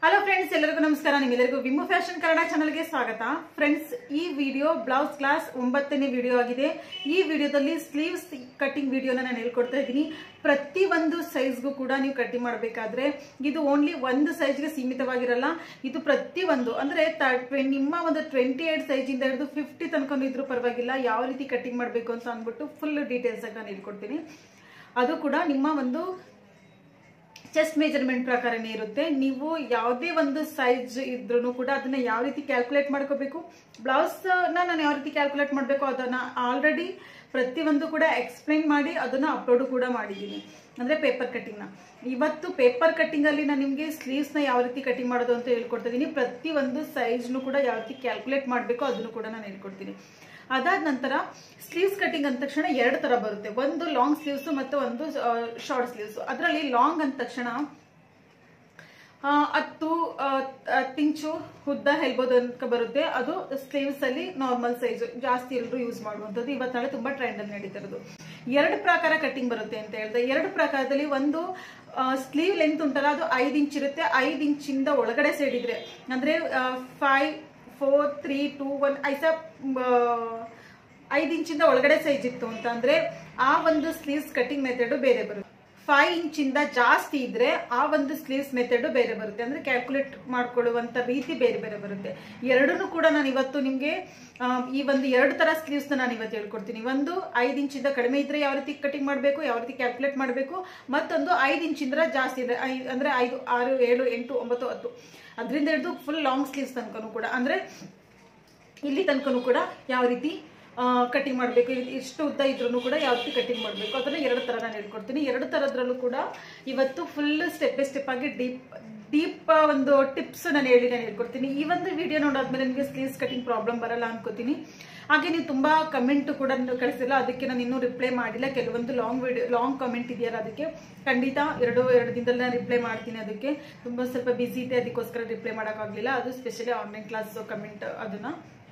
hello friends ಎಲ್ಲರಿಗೂ ನಮಸ್ಕಾರ ನಿಮ್ಮೆಲ್ಲರಿಗೂ ವಿಮು ಫ್ಯಾಷನ್ ಕನ್ನಡ ಚಾನಲ್ಗೆ ಸ್ವಾಗತ ಫ್ರೆಂಡ್ಸ್ ಈ ವಿಡಿಯೋ ಬ್ಲೌಸ್ ಕ್ಲಾಸ್ ಒಂಬತ್ತನೇ ವಿಡಿಯೋ ಆಗಿದೆ ಈ ವಿಡಿಯೋದಲ್ಲಿ ಸ್ಲೀವ್ಸ್ ಕಟಿಂಗ್ ವಿಡಿಯೋನ ನಾನು ಹೇಳ್ಕೊಡ್ತಾ ಇದ್ದೀನಿ ಪ್ರತಿ ಒಂದು ಸೈಜ್ಗೂ ಕೂಡ ನೀವು ಕಟಿಂಗ್ ಮಾಡಬೇಕಾದ್ರೆ ಇದು ಓನ್ಲಿ ಒಂದು ಸೈಜ್ಗೆ ಸೀಮಿತವಾಗಿರಲ್ಲ ಇದು ಪ್ರತಿ ಒಂದು ಅಂದ್ರೆ ತ- ಟ್ವೆ- ನಿಮ್ಮ ಒಂದು ಟ್ವೆಂಟಿ ಏಟ್ ಸೈಜಿಂದ ಹಿಡಿದು ಫಿಫ್ಟಿ ತನಕ ಇದ್ರೂ ಪರವಾಗಿಲ್ಲ ಯಾವ ರೀತಿ ಕಟಿಂಗ್ ಮಾಡಬೇಕು ಅಂತ ಅಂದ್ಬಿಟ್ಟು ಫುಲ್ ಡೀಟೇಲ್ಸ್ ಆಗಿ ನಾನು ಹೇಳ್ಕೊಡ್ತೀನಿ ಅದು ಕೂಡ ನಿಮ್ಮ ಒಂದು ಚೆಸ್ಟ್ ಮೆಜರ್ಮೆಂಟ್ ಪ್ರಕಾರನೇ ಇರುತ್ತೆ ನೀವು ಯಾವುದೇ ಒಂದು ಸೈಜ್ ಇದ್ರೂ ಕೂಡ ಅದನ್ನ ಯಾವ ರೀತಿ ಕ್ಯಾಲ್ಕುಲೇಟ್ ಮಾಡ್ಕೋಬೇಕು ಬ್ಲೌಸ್ ನಾನು ಯಾವ ರೀತಿ ಕ್ಯಾಲ್ಕುಲೇಟ್ ಮಾಡಬೇಕು ಅದನ್ನ ಆಲ್ರೆಡಿ ಪ್ರತಿಯೊಂದು ಕೂಡ ಎಕ್ಸ್ಪ್ಲೈನ್ ಮಾಡಿ ಅದನ್ನ ಅಪ್ಲೋಡ್ ಕೂಡ ಮಾಡಿದ್ದೀನಿ ಅಂದ್ರೆ ಪೇಪರ್ ಕಟಿಂಗ್ ನ ಇವತ್ತು ಪೇಪರ್ ಕಟಿಂಗ್ ಅಲ್ಲಿ ನಾನು ನಿಮಗೆ ಸ್ಲೀವ್ಸ್ ನ ಯಾವ ರೀತಿ ಕಟಿಂಗ್ ಮಾಡೋದು ಅಂತ ಹೇಳ್ಕೊಡ್ತಾ ಇದೀನಿ ಪ್ರತಿ ಒಂದು ಸೈಜ್ನು ಕೂಡ ಯಾವ ರೀತಿ ಕ್ಯಾಲ್ಕುಲೇಟ್ ಮಾಡಬೇಕು ಅದನ್ನು ಕೂಡ ನಾನು ಹೇಳ್ಕೊಡ್ತೀನಿ ಅದಾದ ನಂತರ ಸ್ಲೀವ್ಸ್ ಕಟಿಂಗ್ ಅಂದ ತಕ್ಷಣ ಎರಡು ತರ ಬರುತ್ತೆ ಒಂದು ಲಾಂಗ್ ಸ್ಲೀವ್ಸ್ ಮತ್ತು ಒಂದು ಶಾರ್ಟ್ ಸ್ಲೀವ್ಸ್ ಅದರಲ್ಲಿ ಲಾಂಗ್ ಅಂದ ತಕ್ಷಣ ಆ, ಹತ್ತು ಆ, ಹತ್ತು ಇಂಚು ಉದ್ದ ಹೇಳ್ಬೋದು ಅಂತ ಬರುತ್ತೆ ಅದು ಸ್ಲೀವ್ಸ್ ಅಲ್ಲಿ ನಾರ್ಮಲ್ ಸೈಜ್ ಜಾಸ್ತಿ ಎಲ್ಲರೂ ಯೂಸ್ ಮಾಡುವಂಥದ್ದು ಇವತ್ತಾಳೆ ತುಂಬಾ ಟ್ರೆಂಡ್ ಅಲ್ಲಿ ನಡೀತಿರೋದು ಎರಡು ಪ್ರಕಾರ ಕಟಿಂಗ್ ಬರುತ್ತೆ ಅಂತ ಹೇಳಿದೆ ಎರಡು ಪ್ರಕಾರದಲ್ಲಿ ಒಂದು ಸ್ಲೀವ್ ಲೆಂತ್ ಉಂಟಲ್ಲ ಅದು ಐದು ಇಂಚ್ ಇರುತ್ತೆ ಐದು ಇಂಚಿಂದ ಒಳಗಡೆ ಸೈಡ್ ಇದ್ರೆ ಅಂದ್ರೆ five four three two one ಐಸ ಐದು ಇಂಚಿಂದ ಒಳಗಡೆ ಸೈಜ್ ಇತ್ತು ಅಂತ ಅಂದ್ರೆ ಆ ಒಂದು ಸ್ಲೀವ್ಸ್ ಕಟಿಂಗ್ ಮೆಥಡ್ ಬೇರೆ ಬರುತ್ತೆ ಫೈವ್ ಇಂಚಿಂದ ಜಾಸ್ತಿ ಇದ್ರೆ ಆ ಒಂದು ಸ್ಲೀವ್ಸ್ ಮೆಥಡ್ ಬೇರೆ ಬರುತ್ತೆ ಅಂದ್ರೆ ಕ್ಯಾಲ್ಕುಲೇಟ್ ಮಾಡ್ಕೊಳ್ಳುವಂತ ರೀತಿ ಬೇರೆ ಬೇರೆ ಬರುತ್ತೆ ಎರಡನ್ನೂ ಕೂಡ ನಾನು ಇವತ್ತು ನಿಮ್ಗೆ ಆ, ಈ ಒಂದು ಎರಡು ತರ ಸ್ಲೀವ್ಸ್ ನಾನು ಇವತ್ತು ಹೇಳ್ಕೊಡ್ತೀನಿ ಒಂದು ಐದು ಇಂಚಿಂದ ಕಡಿಮೆ ಇದ್ರೆ ಯಾವ ರೀತಿ ಕಟಿಂಗ್ ಮಾಡಬೇಕು ಯಾವ ರೀತಿ ಕ್ಯಾಲ್ಕುಲೇಟ್ ಮಾಡಬೇಕು ಮತ್ತೊಂದು ಐದು ಇಂಚಿಂದ ಜಾಸ್ತಿ ಇದೆ ಐ- ಅಂದ್ರೆ ಐದು ಆರು ಏಳು ಎಂಟು ಒಂಬತ್ತು ಹತ್ತು ಅದರಿಂದ ಹಿಡಿದು ಫುಲ್ ಲಾಂಗ್ ಸ್ಲೀವ್ಸ್ ತನಕನೂ ಕೂಡ ಅಂದ್ರೆ ಇಲ್ಲಿ ತನಕನೂ ಕೂಡ ಯಾವ ರೀತಿ ಕಟಿಂಗ್ ಮಾಡಬೇಕು ಎಷ್ಟು ಉದ್ದ ಇದ್ರೂ ಕೂಡ ಯಾವ ರೀತಿ ಕಟಿಂಗ್ ಮಾಡಬೇಕು ಅದನ್ನ ಎರಡು ತರ ನಾನು ಹೇಳ್ಕೊಡ್ತೀನಿ ಎರಡು ತರದ್ರಲ್ಲೂ ಕೂಡ ಇವತ್ತು ಫುಲ್ ಸ್ಟೆಪ್ ಬೈ ಸ್ಟೆಪ್ ಆಗಿ ಡೀಪ್ ಡೀಪ್ ಒಂದು ಟಿಪ್ಸ್ ನಾನು ಹೇಳಿ ನಾನು ಹೇಳ್ಕೊಡ್ತೀನಿ ಈ ಒಂದು ವಿಡಿಯೋ ನೋಡಾದ್ಮೇಲೆ ನಿಮಗೆ ಸ್ಲೀವ್ಸ್ ಕಟಿಂಗ್ ಪ್ರಾಬ್ಲಮ್ ಬರಲ್ಲ ಅನ್ಕೋತೀನಿ ಹಾಗೆ ನೀವು ತುಂಬಾ ಕಮೆಂಟ್ ಕೂಡ ನೀವು ಕಳಿಸಿಲ್ಲ ಅದಕ್ಕೆ ನಾನು ಇನ್ನೂ ರಿಪ್ಲೈ ಮಾಡಿಲ್ಲ ಕೆಲವೊಂದು ಲಾಂಗ್ ವಿಡಿಯೋ ಲಾಂಗ್ ಕಮೆಂಟ್ ಇದೆಯಲ್ಲ ಅದಕ್ಕೆ ಖಂಡಿತ ಎರಡು ಎರಡು ದಿನದಲ್ಲಿ ನಾನು ರಿಪ್ಲೈ ಮಾಡ್ತೀನಿ ಅದಕ್ಕೆ ತುಂಬಾ ಸ್ವಲ್ಪ ಬಿಸಿ ಇದೆ ಅದಕ್ಕೋಸ್ಕರ ರಿಪ್ಲೈ ಮಾಡೋಕ್ಕಾಗಲಿಲ್ಲ ಅದು ಸ್ಪೆಷಲಿ ಆನ್ಲೈನ್ ಕ್ಲಾಸ್ ಕಮೆಂಟ್ ಅದನ್ನ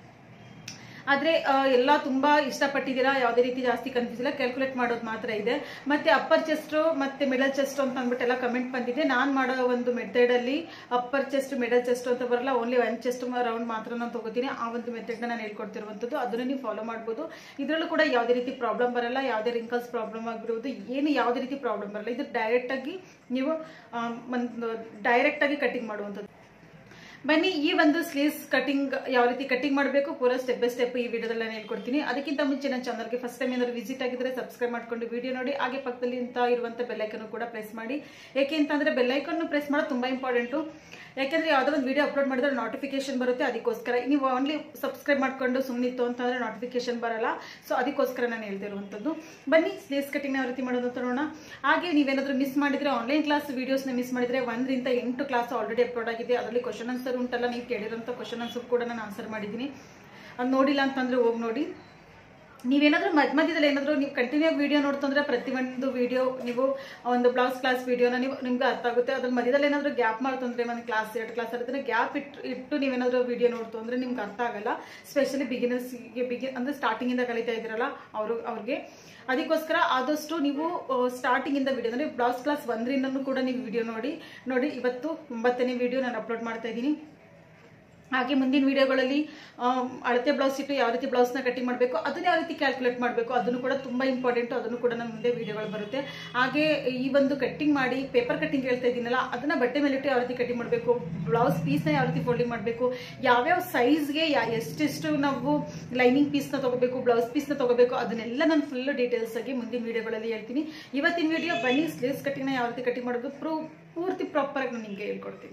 ಆದ್ರೆ ಆ, ಎಲ್ಲ ತುಂಬಾ ಇಷ್ಟಪಟ್ಟಿದ್ದೀರಾ ಯಾವುದೇ ರೀತಿ ಜಾಸ್ತಿ ಕನ್ಫ್ಯೂಸ್ ಇಲ್ಲ ಕ್ಯಾಲ್ಕುಲೇಟ್ ಮಾಡೋದು ಮಾತ್ರ ಇದೆ ಮತ್ತೆ ಅಪ್ಪರ್ ಚೆಸ್ಟ್ ಮತ್ತೆ ಮಿಡಲ್ ಚೆಸ್ಟ್ ಅಂತ ಅಂದ್ಬಿಟ್ಟು ಎಲ್ಲ ಕಮೆಂಟ್ ಬಂದಿದೆ ನಾನ್ ಮಾಡೋ ಒಂದು ಮೆಥಡ್ ಅಲ್ಲಿ ಅಪ್ಪರ್ ಚೆಸ್ಟ್ ಮಿಡಲ್ ಚೆಸ್ಟ್ ಅಂತ ಬರಲ್ಲ ಓನ್ಲಿ ಒನ್ ಚೆಸ್ಟ್ ರೌಂಡ್ ಮಾತ್ರ ನಾನು ತಗೋತೀನಿ ಆ ಒಂದು ಮೆಥಡ್ ನಾನು ಹೇಳ್ಕೊಡ್ತಿರುವಂತದ್ದು ಅದನ್ನ ನೀವು ಫಾಲೋ ಮಾಡ್ಬೋದು ಇದರಲ್ಲೂ ಕೂಡ ಯಾವುದೇ ರೀತಿ ಪ್ರಾಬ್ಲಮ್ ಬರಲ್ಲ ಯಾವುದೇ ರಿಂಕಲ್ಸ್ ಪ್ರಾಬ್ಲಮ್ ಆಗಿರ್ಬೋದು ಏನು ಯಾವುದೇ ರೀತಿ ಪ್ರಾಬ್ಲಮ್ ಬರಲ್ಲ ಇದು ಡೈರೆಕ್ಟ್ ಆಗಿ ನೀವು ಆ, ಒಂದು ಡೈರೆಕ್ಟ್ ಆಗಿ ಕಟಿಂಗ್ ಮಾಡುವಂಥದ್ದು ಬನ್ನಿ ಈ ಒಂದು ಸ್ಲೀವ್ಸ್ ಕಟಿಂಗ್ ಯಾವ ರೀತಿ ಕಟಿಂಗ್ ಮಾಡಬೇಕು ಪೂರ ಸ್ಟೆಪ್ ಬೈ ಸ್ಟೆಪ್ ಈ ವಿಡಿಯೋದಲ್ಲಿ ನಾನು ಹೇಳ್ಕೊಡ್ತೀನಿ ಅದಕ್ಕಿಂತ ಮುಂಚೆ ನನ್ನ ಚಾನಲ್ಗೆ ಫಸ್ಟ್ ಟೈಮ್ ಏನಾದ್ರು ವಿಸಿಟ್ ಆಗಿದ್ರೆ ಸಬ್ಸ್ಕ್ರೈಬ್ ಮಾಡ್ಕೊಂಡು ವಿಡಿಯೋ ನೋಡಿ ಹಾಗೆ ಪಕ್ಕದಲ್ಲಿ ಅಂತ ಇರುವಂತ ಬೆಲ್ಲೈಕನ್ ಕೂಡ ಪ್ರೆಸ್ ಮಾಡಿ ಯಾಕೆ ಅಂತಂದ್ರೆ ಬೆಲ್ಲೈಕನ್ ಪ್ರೆಸ್ ಮಾಡೋದು ತುಂಬಾ ಇಂಪಾರ್ಟೆಂಟು ಯಾಕೆಂದ್ರೆ ಯಾವುದೋ ಒಂದು ವಿಡಿಯೋ ಅಪ್ಲೋಡ್ ಮಾಡಿದ್ರೆ ನೋಟಿಫಿಕೇಶನ್ ಬರುತ್ತೆ ಅದಕ್ಕೋಸ್ಕರ ನೀವು ಓನ್ಲಿ ಸಬ್ಸ್ಕ್ರೈಬ್ ಮಾಡ್ಕೊಂಡು ಸುಮ್ಮನಿತ್ತು ಅಂತಂದ್ರೆ ನೋಟಿಫಿಕೇಶನ್ ಬರಲ್ಲ ಸೊ ಅದಕ್ಕೋಸ್ಕರ ನಾನು ಹೇಳ್ತಿರುವಂಥದ್ದು ಬನ್ನಿ ಸ್ಲೀವ್ಸ್ ಕಟಿಂಗ್ ಯಾವ ರೀತಿ ಮಾಡೋದು ಅಂತ ನೋಡೋಣ ಹಾಗೆ ನೀವೇನಾದ್ರೂ ಮಿಸ್ ಮಾಡಿದ್ರೆ ಆನ್ಲೈನ್ ಕ್ಲಾಸ್ ವಿಡಿಯೋಸ್ನ ಮಿಸ್ ಮಾಡಿದ್ರೆ ಒಂದರಿಂದ ಎಂಟು ಕ್ಲಾಸ್ ಆಲ್ರೆಡಿ ಅಪ್ಲೋಡ್ ಆಗಿದೆ ಅದರಲ್ಲಿ ಕ್ವಶನ್ ಆನ್ಸರ್ ಉಂಟಲ್ಲ ನೀವು ಕೇಳಿರೋಂಥ ಕ್ವಶನ್ ಆನ್ಸರ್ ಕೂಡ ನಾನು ಆನ್ಸರ್ ಮಾಡಿದ್ದೀನಿ ಅದು ನೋಡಿಲ್ಲ ಅಂತಂದ್ರೆ ಹೋಗಿ ನೋಡಿ ನೀವೇನಾದ್ರೂ ಮಧ್ಯ ಮಧ್ಯದಲ್ಲಿ ಏನಾದರೂ ನೀವು ಕಂಟಿನ್ಯೂ ವಿಡಿಯೋ ನೋಡ್ತಂದ್ರೆ ಪ್ರತಿಯೊಂದು ವಿಡಿಯೋ ನೀವು ಒಂದು ಬ್ಲೌಸ್ ಕ್ಲಾಸ್ ವಿಡಿಯೋನ ನೀವು ನಿಮ್ಗೆ ಅರ್ಥ ಆಗುತ್ತೆ ಅದ್ರ ಮಧ್ಯದಲ್ಲಿ ಏನಾದರೂ ಗ್ಯಾಪ್ ಮಾಡ್ತಂದ್ರೆ ಒಂದು ಕ್ಲಾಸ್ ಎರಡು ಕ್ಲಾಸ್ ಇರುತ್ತೆ ಗ್ಯಾಪ್ ಇಟ್ಟು ಇಟ್ಟು ನೀವೇನಾದ್ರೂ ವಿಡಿಯೋ ನೋಡ್ತು ಅಂದ್ರೆ ನಿಮ್ಗೆ ಅರ್ಥ ಆಗಲ್ಲ ಸ್ಪೆಷಲಿ ಬಿಗಿನರ್ಸ್ಗೆ ಬಿಗಿ ಅಂದ್ರೆ ಸ್ಟಾರ್ಟಿಂಗ್ ಇಂದ ಕಲಿತಾ ಇದ್ದೀರಲ್ಲ ಅವರು ಅವ್ರಿಗೆ ಅದಕ್ಕೋಸ್ಕರ ಆದಷ್ಟು ನೀವು ಸ್ಟಾರ್ಟಿಂಗ್ ಇಂದ ವಿಡಿಯೋ ಅಂದ್ರೆ ಬ್ಲೌಸ್ ಕ್ಲಾಸ್ ಒಂದರಿಂದನೂ ಕೂಡ ನೀವು ವಿಡಿಯೋ ನೋಡಿ ನೋಡಿ ಇವತ್ತು ಒಂಬತ್ತನೇ ವಿಡಿಯೋ ನಾನು ಅಪ್ಲೋಡ್ ಮಾಡ್ತಾ ಇದ್ದೀನಿ ಹಾಗೆ ಮುಂದಿನ ವಿಡಿಯೋಗಳಲ್ಲಿ ಅಳತೆ ಬ್ಲೌಸ್ ಇಟ್ಟು ಯಾವ ರೀತಿ ಬ್ಲೌಸ್ನ ಕಟಿಂಗ್ ಮಾಡಬೇಕು ಅದನ್ನ ಯಾವ ರೀತಿ ಕ್ಯಾಲ್ಕುಲೇಟ್ ಮಾಡಬೇಕು ಅದನ್ನು ಕೂಡ ತುಂಬಾ ಇಂಪಾರ್ಟೆಂಟ್ ಅದನ್ನು ಕೂಡ ನನ್ನ ಮುಂದೆ ವಿಡಿಯೋಗಳು ಬರುತ್ತೆ ಹಾಗೆ ಈ ಒಂದು ಕಟ್ಟಿಂಗ್ ಮಾಡಿ ಪೇಪರ್ ಕಟ್ಟಿಂಗ್ ಹೇಳ್ತಾ ಇದ್ದೀನಲ್ಲ ಅದನ್ನ ಬಟ್ಟೆ ಮೇಲೆ ಇಟ್ಟು ಯಾವ ರೀತಿ ಕಟಿಂಗ್ ಮಾಡಬೇಕು ಬ್ಲೌಸ್ ಪೀಸ್ನ ಯಾವ ರೀತಿ ಫೋಲ್ಡಿಂಗ್ ಮಾಡಬೇಕು ಯಾವ್ಯಾವ ಸೈಜ್ಗೆ ಎಷ್ಟೆಷ್ಟು ನಾವು ಲೈನಿಂಗ್ ಪೀಸ್ನ ತಗೋಬೇಕು ಬ್ಲೌಸ್ ಪೀಸ್ನ ತಗೋಬೇಕು ಅದನ್ನೆಲ್ಲ ನಾನು ಫುಲ್ ಡೀಟೇಲ್ಸ್ ಆಗಿ ಮುಂದಿನ ವಿಡಿಯೋಗಳಲ್ಲಿ ಹೇಳ್ತೀನಿ ಇವತ್ತಿನ ವಿಡಿಯೋ ಬನ್ನಿ ಸ್ಲೀವ್ಸ್ ಕಟ್ಟಿಂಗ್ನ ಯಾವ ರೀತಿ ಕಟಿಂಗ್ ಮಾಡೋದು ಪ್ರೂ ಪೂರ್ತಿ ಪ್ರಾಪರ್ ಆಗಿ ನಾನು ನಿಮಗೆ ಹೇಳ್ಕೊಡ್ತೀನಿ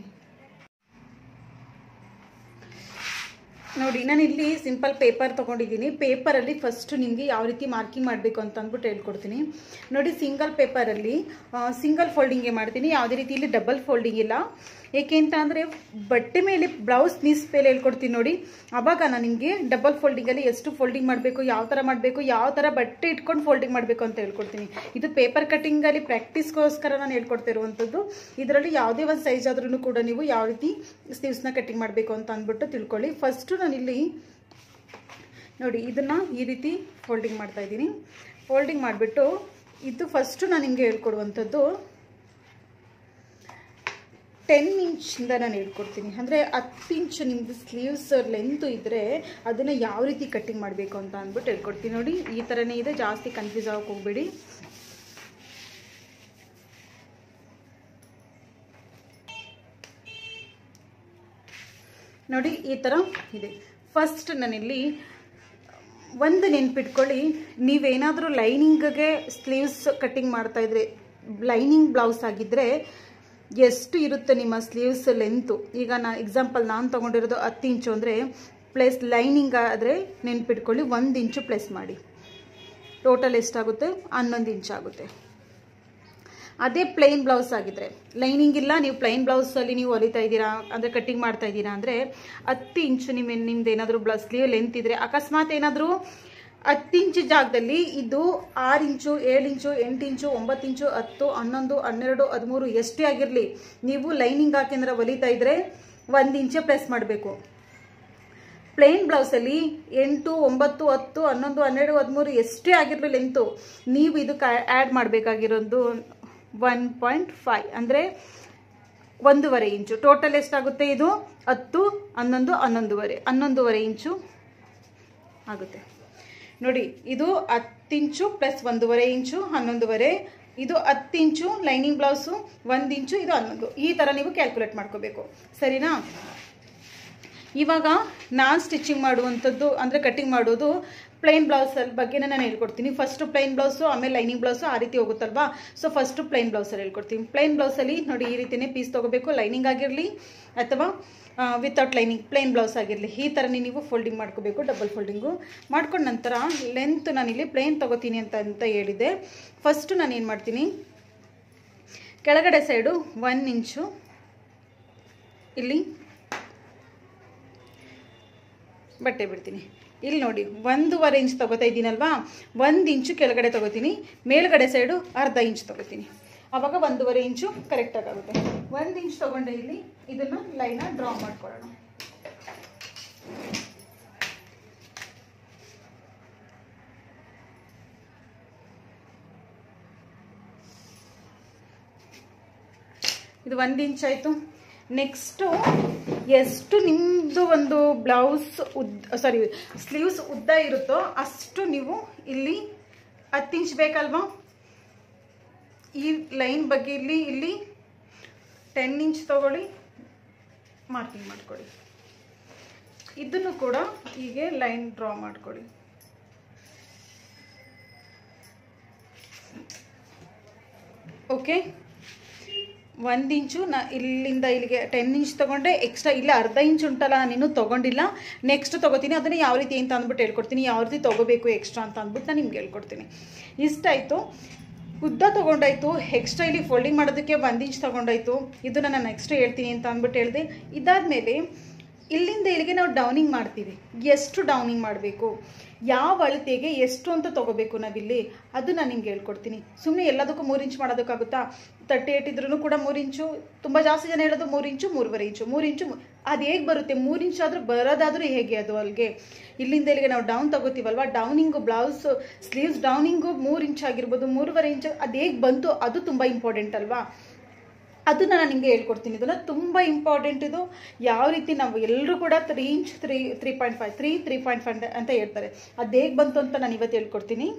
ನೋಡಿ ನಾನು ಇಲ್ಲಿ ಸಿಂಪಲ್ ಪೇಪರ್ ತೊಗೊಂಡಿದ್ದೀನಿ ಪೇಪರಲ್ಲಿ ಫಸ್ಟ್ ನಿಮಗೆ ಯಾವ ರೀತಿ ಮಾರ್ಕಿಂಗ್ ಮಾಡಬೇಕು ಅಂತ ಅಂದ್ಬಿಟ್ಟು ಹೇಳ್ಕೊಡ್ತೀನಿ ನೋಡಿ ಸಿಂಗಲ್ ಪೇಪರಲ್ಲಿ ಸಿಂಗಲ್ ಫೋಲ್ಡಿಂಗ್ಗೆ ಮಾಡ್ತೀನಿ ಯಾವುದೇ ರೀತಿ ಇಲ್ಲಿ ಡಬಲ್ ಫೋಲ್ಡಿಂಗ್ ಇಲ್ಲ ಏಕೆ ಅಂತ ಅಂದರೆ ಬಟ್ಟೆ ಮೇಲೆ ಬ್ಲೌಸ್ ಪೀಸ್ ಮೇಲೆ ಹೇಳ್ಕೊಡ್ತೀನಿ ನೋಡಿ ಅವಾಗ ನಾನು ನಿಮಗೆ ಡಬಲ್ ಫೋಲ್ಡಿಂಗಲ್ಲಿ ಎಷ್ಟು ಫೋಲ್ಡಿಂಗ್ ಮಾಡಬೇಕು ಯಾವ ಥರ ಮಾಡಬೇಕು ಯಾವ ಥರ ಬಟ್ಟೆ ಇಟ್ಕೊಂಡು ಫೋಲ್ಡಿಂಗ್ ಮಾಡಬೇಕು ಅಂತ ಹೇಳ್ಕೊಡ್ತೀನಿ ಇದು ಪೇಪರ್ ಕಟ್ಟಿಂಗಲ್ಲಿ ಪ್ರಾಕ್ಟೀಸ್ಗೋಸ್ಕರ ನಾನು ಹೇಳ್ಕೊಡ್ತಾ ಇರುವಂಥದ್ದು ಇದರಲ್ಲಿ ಯಾವುದೇ ಒಂದು ಸೈಜ್ ಆದ್ರೂ ಕೂಡ ನೀವು ಯಾವ ರೀತಿ ಸ್ಲೀವ್ಸ್ನ ಕಟ್ಟಿಂಗ್ ಮಾಡಬೇಕು ಅಂತ ಅಂದ್ಬಿಟ್ಟು ತಿಳ್ಕೊಳ್ಳಿ ಫಸ್ಟು ನಾನಿಲ್ಲಿ ನೋಡಿ ಇದನ್ನು ಈ ರೀತಿ ಫೋಲ್ಡಿಂಗ್ ಮಾಡ್ತಾ ಇದ್ದೀನಿ ಫೋಲ್ಡಿಂಗ್ ಮಾಡಿಬಿಟ್ಟು ಇದು ಫಸ್ಟು ನಾನು ನಿಮಗೆ ಹೇಳ್ಕೊಡುವಂಥದ್ದು ಟೆನ್ ಇಂಚಿಂದ ನಾನು ಹೇಳ್ಕೊಡ್ತೀನಿ ಅಂದರೆ ಹತ್ತು ಇಂಚ್ ನಿಮ್ಮದು ಸ್ಲೀವ್ಸ್ ಲೆಂತು ಇದ್ದರೆ ಅದನ್ನು ಯಾವ ರೀತಿ ಕಟ್ಟಿಂಗ್ ಮಾಡಬೇಕು ಅಂತ ಅಂದ್ಬಿಟ್ಟು ಹೇಳ್ಕೊಡ್ತೀನಿ ನೋಡಿ ಈ ಥರನೇ ಇದೆ ಜಾಸ್ತಿ ಕನ್ಫ್ಯೂಸ್ ಆಗೋಕೆ ಹೋಗ್ಬೇಡಿ ನೋಡಿ ಈ ಥರ ಇದೆ ಫಸ್ಟ್ ನಾನಿಲ್ಲಿ ಒಂದು ನೆನ್ಪಿಟ್ಕೊಳ್ಳಿ ನೀವೇನಾದರೂ ಲೈನಿಂಗ್ಗೆ ಸ್ಲೀವ್ಸ್ ಕಟ್ಟಿಂಗ್ ಮಾಡ್ತಾ ಇದ್ರೆ ಲೈನಿಂಗ್ ಬ್ಲೌಸ್ ಆಗಿದ್ದರೆ ಎಷ್ಟು ಇರುತ್ತೆ ನಿಮ್ಮ ಸ್ಲೀವ್ಸ್ ಲೆಂತು ಈಗ ನಾ ಎಕ್ಸಾಂಪಲ್ ನಾನು ತೊಗೊಂಡಿರೋದು ಹತ್ತು ಇಂಚು ಅಂದರೆ ಪ್ಲಸ್ ಲೈನಿಂಗ್ ಆದರೆ ನೆನ್ಪಿಟ್ಕೊಳ್ಳಿ ಒಂದು ಇಂಚು ಪ್ಲಸ್ ಮಾಡಿ ಟೋಟಲ್ ಎಷ್ಟಾಗುತ್ತೆ ಹನ್ನೊಂದು ಇಂಚ್ ಆಗುತ್ತೆ ಅದೇ ಪ್ಲೈನ್ ಬ್ಲೌಸ್ ಆಗಿದ್ರೆ ಲೈನಿಂಗ್ ಇಲ್ಲ ನೀವು ಪ್ಲೈನ್ ಬ್ಲೌಸಲ್ಲಿ ನೀವು ಹೊಲಿತಾ ಇದ್ದೀರಾ ಅಂದರೆ ಕಟ್ಟಿಂಗ್ ಮಾಡ್ತಾ ಇದ್ದೀರಾ ಅಂದರೆ ಹತ್ತು ಇಂಚು ನಿಮ್ಮ ನಿಮ್ದು ಏನಾದರೂ ಬ್ಲೌಸ್ ಸ್ಲೀವ್ ಲೆಂತ್ ಇದ್ದರೆ ಅಕಸ್ಮಾತ್ ಏನಾದರೂ ಹತ್ತು ಇಂಚು ಜಾಗದಲ್ಲಿ ಇದು ಆರು ಇಂಚು ಏಳು ಇಂಚು ಎಂಟು ಇಂಚು ಒಂಬತ್ತು ಇಂಚು ಹತ್ತು ಹನ್ನೊಂದು ಹನ್ನೆರಡು ಹದಿಮೂರು ಎಷ್ಟೇ ಆಗಿರಲಿ ನೀವು ಲೈನಿಂಗ್ ಹಾಕಿದ್ರೆ ಹೊಲಿತಾ ಇದ್ದರೆ ಒಂದು ಇಂಚೆ ಪ್ರೆಸ್ ಮಾಡಬೇಕು ಪ್ಲೇನ್ ಬ್ಲೌಸಲ್ಲಿ ಎಂಟು ಒಂಬತ್ತು ಹತ್ತು ಹನ್ನೊಂದು ಹನ್ನೆರಡು ಹದಿಮೂರು ಎಷ್ಟೇ ಆಗಿರಲಿ ಲೆಂತು ನೀವು ಇದಕ್ಕೆ ಆ್ಯಡ್ ಮಾಡಬೇಕಾಗಿರೋದು ಒನ್ ಪಾಯಿಂಟ್ ಫೈವ್ ಅಂದರೆ ಒಂದೂವರೆ ಇಂಚು ಟೋಟಲ್ ಎಷ್ಟಾಗುತ್ತೆ ಇದು ಹತ್ತು ಹನ್ನೊಂದು ಹನ್ನೊಂದುವರೆ ಹನ್ನೊಂದುವರೆ ಇಂಚು ಆಗುತ್ತೆ ನೋಡಿ ಇದು ಹತ್ತು ಇಂಚು ಪ್ಲಸ್ ಒಂದೂವರೆ ಇಂಚು ಹನ್ನೊಂದುವರೆ ಇದು ಹತ್ತು ಇಂಚು ಲೈನಿಂಗ್ ಬ್ಲೌಸು ಒಂದು ಇಂಚು ಇದು ಹನ್ನೊಂದು ಈ ಥರ ನೀವು ಕ್ಯಾಲ್ಕುಲೇಟ್ ಮಾಡ್ಕೋಬೇಕು ಸರಿನಾ ಇವಾಗ ನಾನು ಸ್ಟಿಚಿಂಗ್ ಮಾಡುವಂಥದ್ದು ಅಂದರೆ ಕಟ್ಟಿಂಗ್ ಮಾಡೋದು ಪ್ಲೈನ್ ಬ್ಲೌಸಲ್ಲಿ ಬಗ್ಗೆ ನಾನು ಹೇಳ್ಕೊಡ್ತೀನಿ ಫಸ್ಟು ಪ್ಲೈನ್ ಬ್ಲೌಸು ಆಮೇಲೆ ಲೈನಿಂಗ್ ಬ್ಲೌಸು ಆ ರೀತಿ ಹೋಗುತ್ತಲ್ವಾ ಸೊ ಫಸ್ಟು ಪ್ಲೈನ್ ಬ್ಲೌಸಲ್ಲಿ ಹೇಳ್ಕೊಡ್ತೀನಿ ಪ್ಲೈನ್ ಬ್ಲೌಸಲ್ಲಿ ನೋಡಿ ಈ ರೀತಿಯೇ ಪೀಸ್ ತೊಗೋಬೇಕು ಲೈನಿಂಗ್ ಆಗಿರಲಿ ಅಥವಾ ವಿತೌಟ್ ಲೈನಿಂಗ್ ಪ್ಲೈನ್ ಬ್ಲೌಸ್ ಆಗಿರಲಿ ಈ ಥರನೇ ನೀವು ಫೋಲ್ಡಿಂಗ್ ಮಾಡ್ಕೋಬೇಕು ಡಬಲ್ ಫೋಲ್ಡಿಂಗು ಮಾಡ್ಕೊಂಡ ನಂತರ ಲೆಂತ್ ನಾನಿಲ್ಲಿ ಪ್ಲೈನ್ ತೊಗೋತೀನಿ ಅಂತ ಅಂತ ಹೇಳಿದೆ ಫಸ್ಟು ನಾನು ಏನು ಮಾಡ್ತೀನಿ ಕೆಳಗಡೆ ಸೈಡು ಒನ್ ಇಂಚು ಇಲ್ಲಿ ಬಟ್ಟೆ ಬಿಡ್ತೀನಿ ಇಲ್ಲಿ ನೋಡಿ ಒಂದೂವರೆ ಇಂಚ್ ತೊಗೋತಾ ಇದ್ದೀನಲ್ವಾ ಒಂದು ಇಂಚು ಕೆಳಗಡೆ ತೊಗೋತೀನಿ ಮೇಲ್ಗಡೆ ಸೈಡು ಅರ್ಧ ಇಂಚ್ ತೊಗೋತೀನಿ ಆವಾಗ ಒಂದೂವರೆ ಇಂಚು ಕರೆಕ್ಟಾಗಿ ಆಗುತ್ತೆ ಒಂದು ಇಂಚ್ ತೊಗೊಂಡೆ ಇಲ್ಲಿ ಇದನ್ನು ಲೈನ ಡ್ರಾ ಮಾಡ್ಕೊಳ್ಳೋಣ ಇದು ಒಂದು ಇಂಚ್ ಆಯಿತು ನೆಕ್ಸ್ಟು ಎಷ್ಟು ನಿಮ್ಮದು ಒಂದು ಬ್ಲೌಸ್ ಉದ್ದ ಸಾರಿ ಸ್ಲೀವ್ಸ್ ಉದ್ದ ಇರುತ್ತೋ ಅಷ್ಟು ನೀವು ಇಲ್ಲಿ ಹತ್ತು ಇಂಚ್ ಬೇಕಲ್ವಾ ಈ ಲೈನ್ ಬಗ್ಗೆ ಇಲ್ಲಿ ಇಲ್ಲಿ ಟೆನ್ ಇಂಚ್ ತಗೊಳ್ಳಿ ಮಾರ್ಕಿಂಗ್ ಮಾಡ್ಕೊಳ್ಳಿ ಇದನ್ನು ಕೂಡ ಹೀಗೆ ಲೈನ್ ಡ್ರಾ ಮಾಡ್ಕೊಳ್ಳಿ ಓಕೆ ಒಂದು ಇಂಚು ನಾ ಇಲ್ಲಿಂದ ಇಲ್ಲಿಗೆ ಟೆನ್ ಇಂಚ್ ತೊಗೊಂಡೆ ಎಕ್ಸ್ಟ್ರಾ ಇಲ್ಲ ಅರ್ಧ ಇಂಚ್ ಉಂಟಲ್ಲ ನಾನು ಇನ್ನೂ ತೊಗೊಂಡಿಲ್ಲ ನೆಕ್ಸ್ಟ್ ತೊಗೋತೀನಿ ಅದನ್ನು ಯಾವ ರೀತಿ ಅಂತ ಅಂದ್ಬಿಟ್ಟು ಹೇಳ್ಕೊಡ್ತೀನಿ ಯಾವ ರೀತಿ ತೊಗೋಬೇಕು ಎಕ್ಸ್ಟ್ರಾ ಅಂತ ಅಂದ್ಬಿಟ್ಟು ನಾನು ನಿಮ್ಗೆ ಹೇಳ್ಕೊಡ್ತೀನಿ ಇಷ್ಟಾಯಿತು ಉದ್ದ ತೊಗೊಂಡಾಯ್ತು ಎಕ್ಸ್ಟ್ರಾ ಇಲ್ಲಿ ಫೋಲ್ಡಿಂಗ್ ಮಾಡೋದಕ್ಕೆ ಒಂದು ಇಂಚ್ ತೊಗೊಂಡಾಯ್ತು ಇದನ್ನು ನಾನು ನೆಕ್ಸ್ಟ್ ಹೇಳ್ತೀನಿ ಅಂತ ಅಂದ್ಬಿಟ್ಟು ಹೇಳಿದೆ ಇದಾದಮೇಲೆ ಇಲ್ಲಿಂದ ಇಲ್ಲಿಗೆ ನಾವು ಡೌನಿಂಗ್ ಮಾಡ್ತೀವಿ ಎಷ್ಟು ಡೌನಿಂಗ್ ಮಾಡಬೇಕು ಯಾವ ಅಳತೆಗೆ ಎಷ್ಟು ಅಂತ ತೊಗೋಬೇಕು ನಾವಿಲ್ಲಿ ಅದು ನಾನು ನಿಮ್ಗೆ ಹೇಳ್ಕೊಡ್ತೀನಿ ಸುಮ್ಮನೆ ಎಲ್ಲದಕ್ಕೂ ಮೂರು ಇಂಚು ಮಾಡೋದಕ್ಕಾಗುತ್ತಾ ತರ್ಟಿ ಏಟ್ ಇದ್ರೂ ಕೂಡ ಮೂರು ಇಂಚು ತುಂಬ ಜಾಸ್ತಿ ಜನ ಹೇಳೋದು ಮೂರು ಇಂಚು ಮೂರುವರೆ ಇಂಚು ಮೂರು ಇಂಚು ಅದು ಹೇಗೆ ಬರುತ್ತೆ ಮೂರು ಇಂಚು ಆದರೂ ಬರೋದಾದರೂ ಹೇಗೆ ಅದು ಅಲ್ಲಿಗೆ ಇಲ್ಲಿಂದ ಇಲ್ಲಿಗೆ ನಾವು ಡೌನ್ ತಗೋತೀವಲ್ವ ಡೌನಿಂಗು ಬ್ಲೌಸ್ ಸ್ಲೀವ್ಸ್ ಡೌನಿಂಗು ಮೂರು ಇಂಚ್ ಆಗಿರ್ಬೋದು ಮೂರುವರೆ ಇಂಚು ಅದು ಹೇಗೆ ಬಂತು ಅದು ತುಂಬ ಇಂಪಾರ್ಟೆಂಟ್ ಅಲ್ವಾ ಅದನ್ನು ನಾನು ನಿಮಗೆ ಹೇಳ್ಕೊಡ್ತೀನಿ ಇದನ್ನು ತುಂಬ ಇಂಪಾರ್ಟೆಂಟ್ ಇದು ಯಾವ ರೀತಿ ನಾವು ಎಲ್ಲರೂ ಕೂಡ three inch three three point five three three point five ಅಂತ ಹೇಳ್ತಾರೆ ಅದು ಹೇಗೆ ಬಂತು ಅಂತ ನಾನು ಇವತ್ತು ಹೇಳ್ಕೊಡ್ತೀನಿ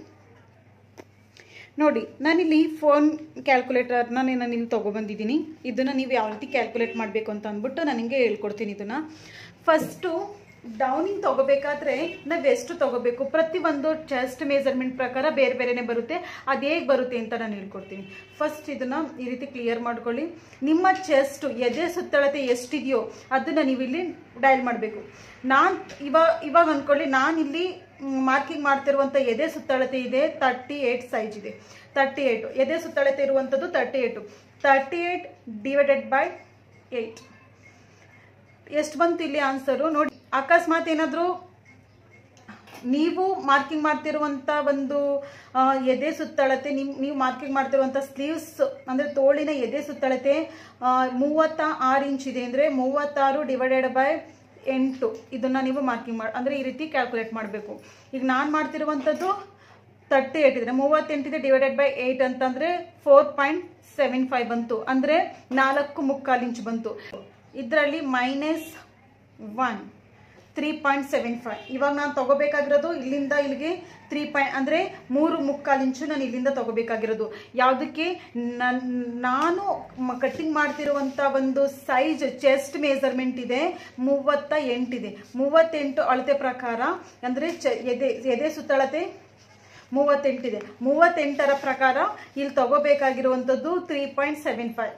ನೋಡಿ ನಾನಿಲ್ಲಿ ಫೋನ್ ಕ್ಯಾಲ್ಕುಲೇಟರ್ನ ನಾನು ಇಲ್ಲಿ ತೊಗೊಬಂದಿದ್ದೀನಿ ಇದನ್ನು ನೀವು ಯಾವ ರೀತಿ ಕ್ಯಾಲ್ಕುಲೇಟ್ ಮಾಡಬೇಕು ಅಂತ ಅಂದ್ಬಿಟ್ಟು ನಾನು ನಿಮಗೆ ಹೇಳ್ಕೊಡ್ತೀನಿ ಇದನ್ನು ಫಸ್ಟು ಡೌನಿಂಗ್ ತೊಗೋಬೇಕಾದ್ರೆ ನಾವು ಎಷ್ಟು ತೊಗೋಬೇಕು ಪ್ರತಿಯೊಂದು ಚೆಸ್ಟ್ ಮೆಜರ್ಮೆಂಟ್ ಪ್ರಕಾರ ಬೇರೆ ಬೇರೆನೇ ಬರುತ್ತೆ ಅದು ಹೇಗೆ ಬರುತ್ತೆ ಅಂತ ನಾನು ಹೇಳ್ಕೊಡ್ತೀನಿ ಫಸ್ಟ್ ಇದನ್ನು ಈ ರೀತಿ ಕ್ಲಿಯರ್ ಮಾಡ್ಕೊಳ್ಳಿ ನಿಮ್ಮ ಚೆಸ್ಟ್ ಎದೆ ಸುತ್ತಳತೆ ಎಷ್ಟಿದೆಯೋ ಅದನ್ನು ನೀವು ಇಲ್ಲಿ ಡಯಲ್ ಮಾಡಬೇಕು ನಾನು ಇವಾಗ ಇವಾಗ ಅಂದ್ಕೊಳ್ಳಿ ನಾನಿಲ್ಲಿ ಮಾರ್ಕಿಂಗ್ ಮಾಡ್ತಿರುವಂಥ ಎದೆ ಸುತ್ತಳತೆ ಇದೆ ತರ್ಟಿ ಏಯ್ಟ್ ಸೈಜ್ ಇದೆ ತರ್ಟಿ ಏಯ್ಟು ಎದೆ ಸುತ್ತಳತೆ ಇರುವಂಥದ್ದು thirty eight thirty eight divided by eight ಎಷ್ಟು ಬಂತು ಇಲ್ಲಿ ಆನ್ಸರು ನೋಡಿ ಅಕಸ್ಮಾತ್ ಏನಾದರೂ ನೀವು ಮಾರ್ಕಿಂಗ್ ಮಾಡ್ತಿರುವಂಥ ಒಂದು ಆ, ಎದೆ ಸುತ್ತಳತೆ ನಿಮ್ ನೀವು ಮಾರ್ಕಿಂಗ್ ಮಾಡ್ತಿರುವಂಥ ಸ್ಲೀವ್ಸ್ ಅಂದರೆ ತೋಳಿನ ಎದೆ ಸುತ್ತಳತೆ ಆ, ಮೂವತ್ತ ಆರು ಇಂಚ್ ಇದೆ ಅಂದರೆ ಮೂವತ್ತಾರು ಡಿವೈಡೆಡ್ ಬೈ ಎಂಟು ಇದನ್ನು ನೀವು ಮಾರ್ಕಿಂಗ್ ಮಾಡಿ ಅಂದರೆ ಈ ರೀತಿ ಕ್ಯಾಲ್ಕುಲೇಟ್ ಮಾಡಬೇಕು ಈಗ ನಾನು ಮಾಡ್ತಿರುವಂಥದ್ದು ತರ್ಟಿ ಏಟ್ ಇದೆ ಮೂವತ್ತೆಂಟಿದೆ ಡಿವೈಡೆಡ್ ಬೈ ಏಯ್ಟ್ ಅಂತಂದ್ರೆ ಫೋರ್ ಪಾಯಿಂಟ್ ಸೆವೆನ್ ಫೈವ್ ಬಂತು ಅಂದರೆ ನಾಲ್ಕು ಮುಕ್ಕಾಲು ಇಂಚ್ ಬಂತು ಇದರಲ್ಲಿ minus one three point seven five ಇವಾಗ ನಾನು ತಗೋಬೇಕಾಗಿರೋದು ಇಲ್ಲಿಂದ ಇಲ್ಲಿಗೆ ತ್ರೀ ಪಾಯಿಂಟ್ ಅಂದರೆ ಮೂರು ಮುಕ್ಕಾಲು ಇಂಚು ನಾನು ಇಲ್ಲಿಂದ ತಗೋಬೇಕಾಗಿರೋದು ಯಾವುದಕ್ಕೆ ನನ್ ನಾನು ಕಟ್ಟಿಂಗ್ ಮಾಡ್ತಿರುವಂಥ ಒಂದು ಸೈಜ್ ಚೆಸ್ಟ್ ಮೇಜರ್ಮೆಂಟ್ ಇದೆ ಮೂವತ್ತ ಎಂಟಿದೆ ಮೂವತ್ತೆಂಟು ಅಳತೆ ಪ್ರಕಾರ ಅಂದರೆ ಚ ಎದೆ ಎದೆ ಸುತ್ತಳತೆ ಮೂವತ್ತೆಂಟಿದೆ ಮೂವತ್ತೆಂಟರ ಪ್ರಕಾರ ಇಲ್ಲಿ ತಗೋಬೇಕಾಗಿರುವಂಥದ್ದು ತ್ರೀ ಪಾಯಿಂಟ್ ಸೆವೆನ್ ಫೈವ್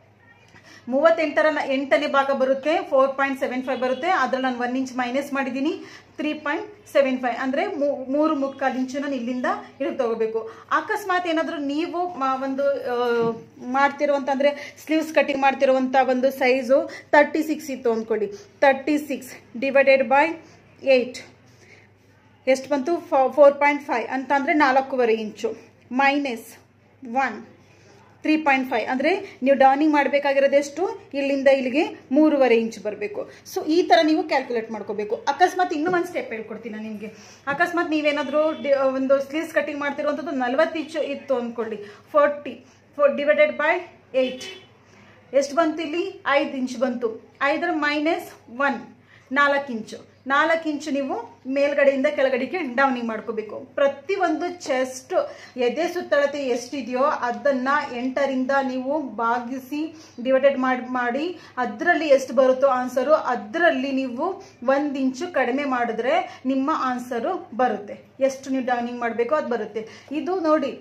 ಮೂವತ್ತೆಂಟರ ನ- ಎಂಟನೇ ಭಾಗ ಬರುತ್ತೆ ಫೋರ್ ಪಾಯಿಂಟ್ ಸೆವೆನ್ ಫೈವ್ ಬರುತ್ತೆ ಅದ್ರಲ್ಲಿ ನಾನು ಒನ್ ಇಂಚ್ ಮೈನಸ್ ಮಾಡಿದ್ದೀನಿ ತ್ರೀ ಪಾಯಿಂಟ್ ಸೆವೆನ್ ಫೈವ್ ಅಂದರೆ ಮೂರು ಮುಕ್ಕಾಲು ಇಂಚು ನಾನು ಇಲ್ಲಿಂದ ಇಲ್ಲಿಗೆ ತಗೋಬೇಕು ಅಕಸ್ಮಾತ್ ಏನಾದರೂ ನೀವು ಮ- ಒಂದು ಆ, ಮಾಡ್ತಿರುವಂಥ ಅಂದರೆ ಸ್ಲೀವ್ಸ್ ಕಟಿಂಗ್ ಮಾಡ್ತಿರುವಂಥ ಒಂದು ಸೈಜು ತರ್ಟಿ ಸಿಕ್ಸ್ ಇತ್ತು ಅಂದ್ಕೊಳ್ಳಿ thirty six divided by eight ಎಷ್ಟು ಬಂತು ಫೋರ್ ಪಾಯಿಂಟ್ ಫೈವ್ ಅಂತ ಅಂದರೆ ನಾಲ್ಕೂವರೆ inch minus one three point five ಅಂದರೆ ನೀವು ಡೌನಿಂಗ್ ಮಾಡಬೇಕಾಗಿರೋದು ಎಷ್ಟು ಇಲ್ಲಿಂದ ಇಲ್ಲಿಗೆ ಮೂರುವರೆ ಇಂಚ್ ಬರಬೇಕು ಸೊ ಈ ಥರ ನೀವು ಕ್ಯಾಲ್ಕುಲೇಟ್ ಮಾಡ್ಕೋಬೇಕು ಅಕಸ್ಮಾತ್ ಇನ್ನೂ ಒಂದು ಸ್ಟೆಪ್ ಹೇಳ್ಕೊಡ್ತೀನಿ ನಾನು ನಿಮಗೆ ಅಕಸ್ಮಾತ್ ನೀವೇನಾದರೂ ಒಂದು ಸ್ಲೀವ್ಸ್ ಕಟಿಂಗ್ ಮಾಡ್ತಿರುವಂಥದ್ದು ನಲ್ವತ್ತು ಇಂಚು ಇತ್ತು ಅಂದ್ಕೊಳ್ಳಿ forty four divided by eight ಎಷ್ಟು ಬಂತು ಇಲ್ಲಿ ಐದು ಇಂಚ್ ಬಂತು ಐದರ ಮೈನಸ್ ಒನ್ ನಾಲ್ಕು ಇಂಚು ನಾಲ್ಕು ಇಂಚು ನೀವು ಮೇಲ್ಗಡೆಯಿಂದ ಕೆಳಗಡೆಗೆ ಡೌನಿಂಗ್ ಮಾಡ್ಕೋಬೇಕು ಪ್ರತಿಯೊಂದು ಚೆಸ್ಟ್ ಎದೆ ಸುತ್ತಳತೆ ಎಷ್ಟಿದೆಯೋ ಅದನ್ನು ಎಂಟರಿಂದ ನೀವು ಭಾಗಿಸಿ ಡಿವೈಡೆಡ್ ಮಾಡಿ ಮಾಡಿ ಅದರಲ್ಲಿ ಎಷ್ಟು ಬರುತ್ತೋ ಆನ್ಸರು ಅದರಲ್ಲಿ ನೀವು ಒಂದು ಇಂಚು ಕಡಿಮೆ ಮಾಡಿದ್ರೆ ನಿಮ್ಮ ಆನ್ಸರು ಬರುತ್ತೆ ಎಷ್ಟು ನೀವು ಡೌನಿಂಗ್ ಮಾಡಬೇಕೋ ಅದು ಬರುತ್ತೆ ಇದು ನೋಡಿ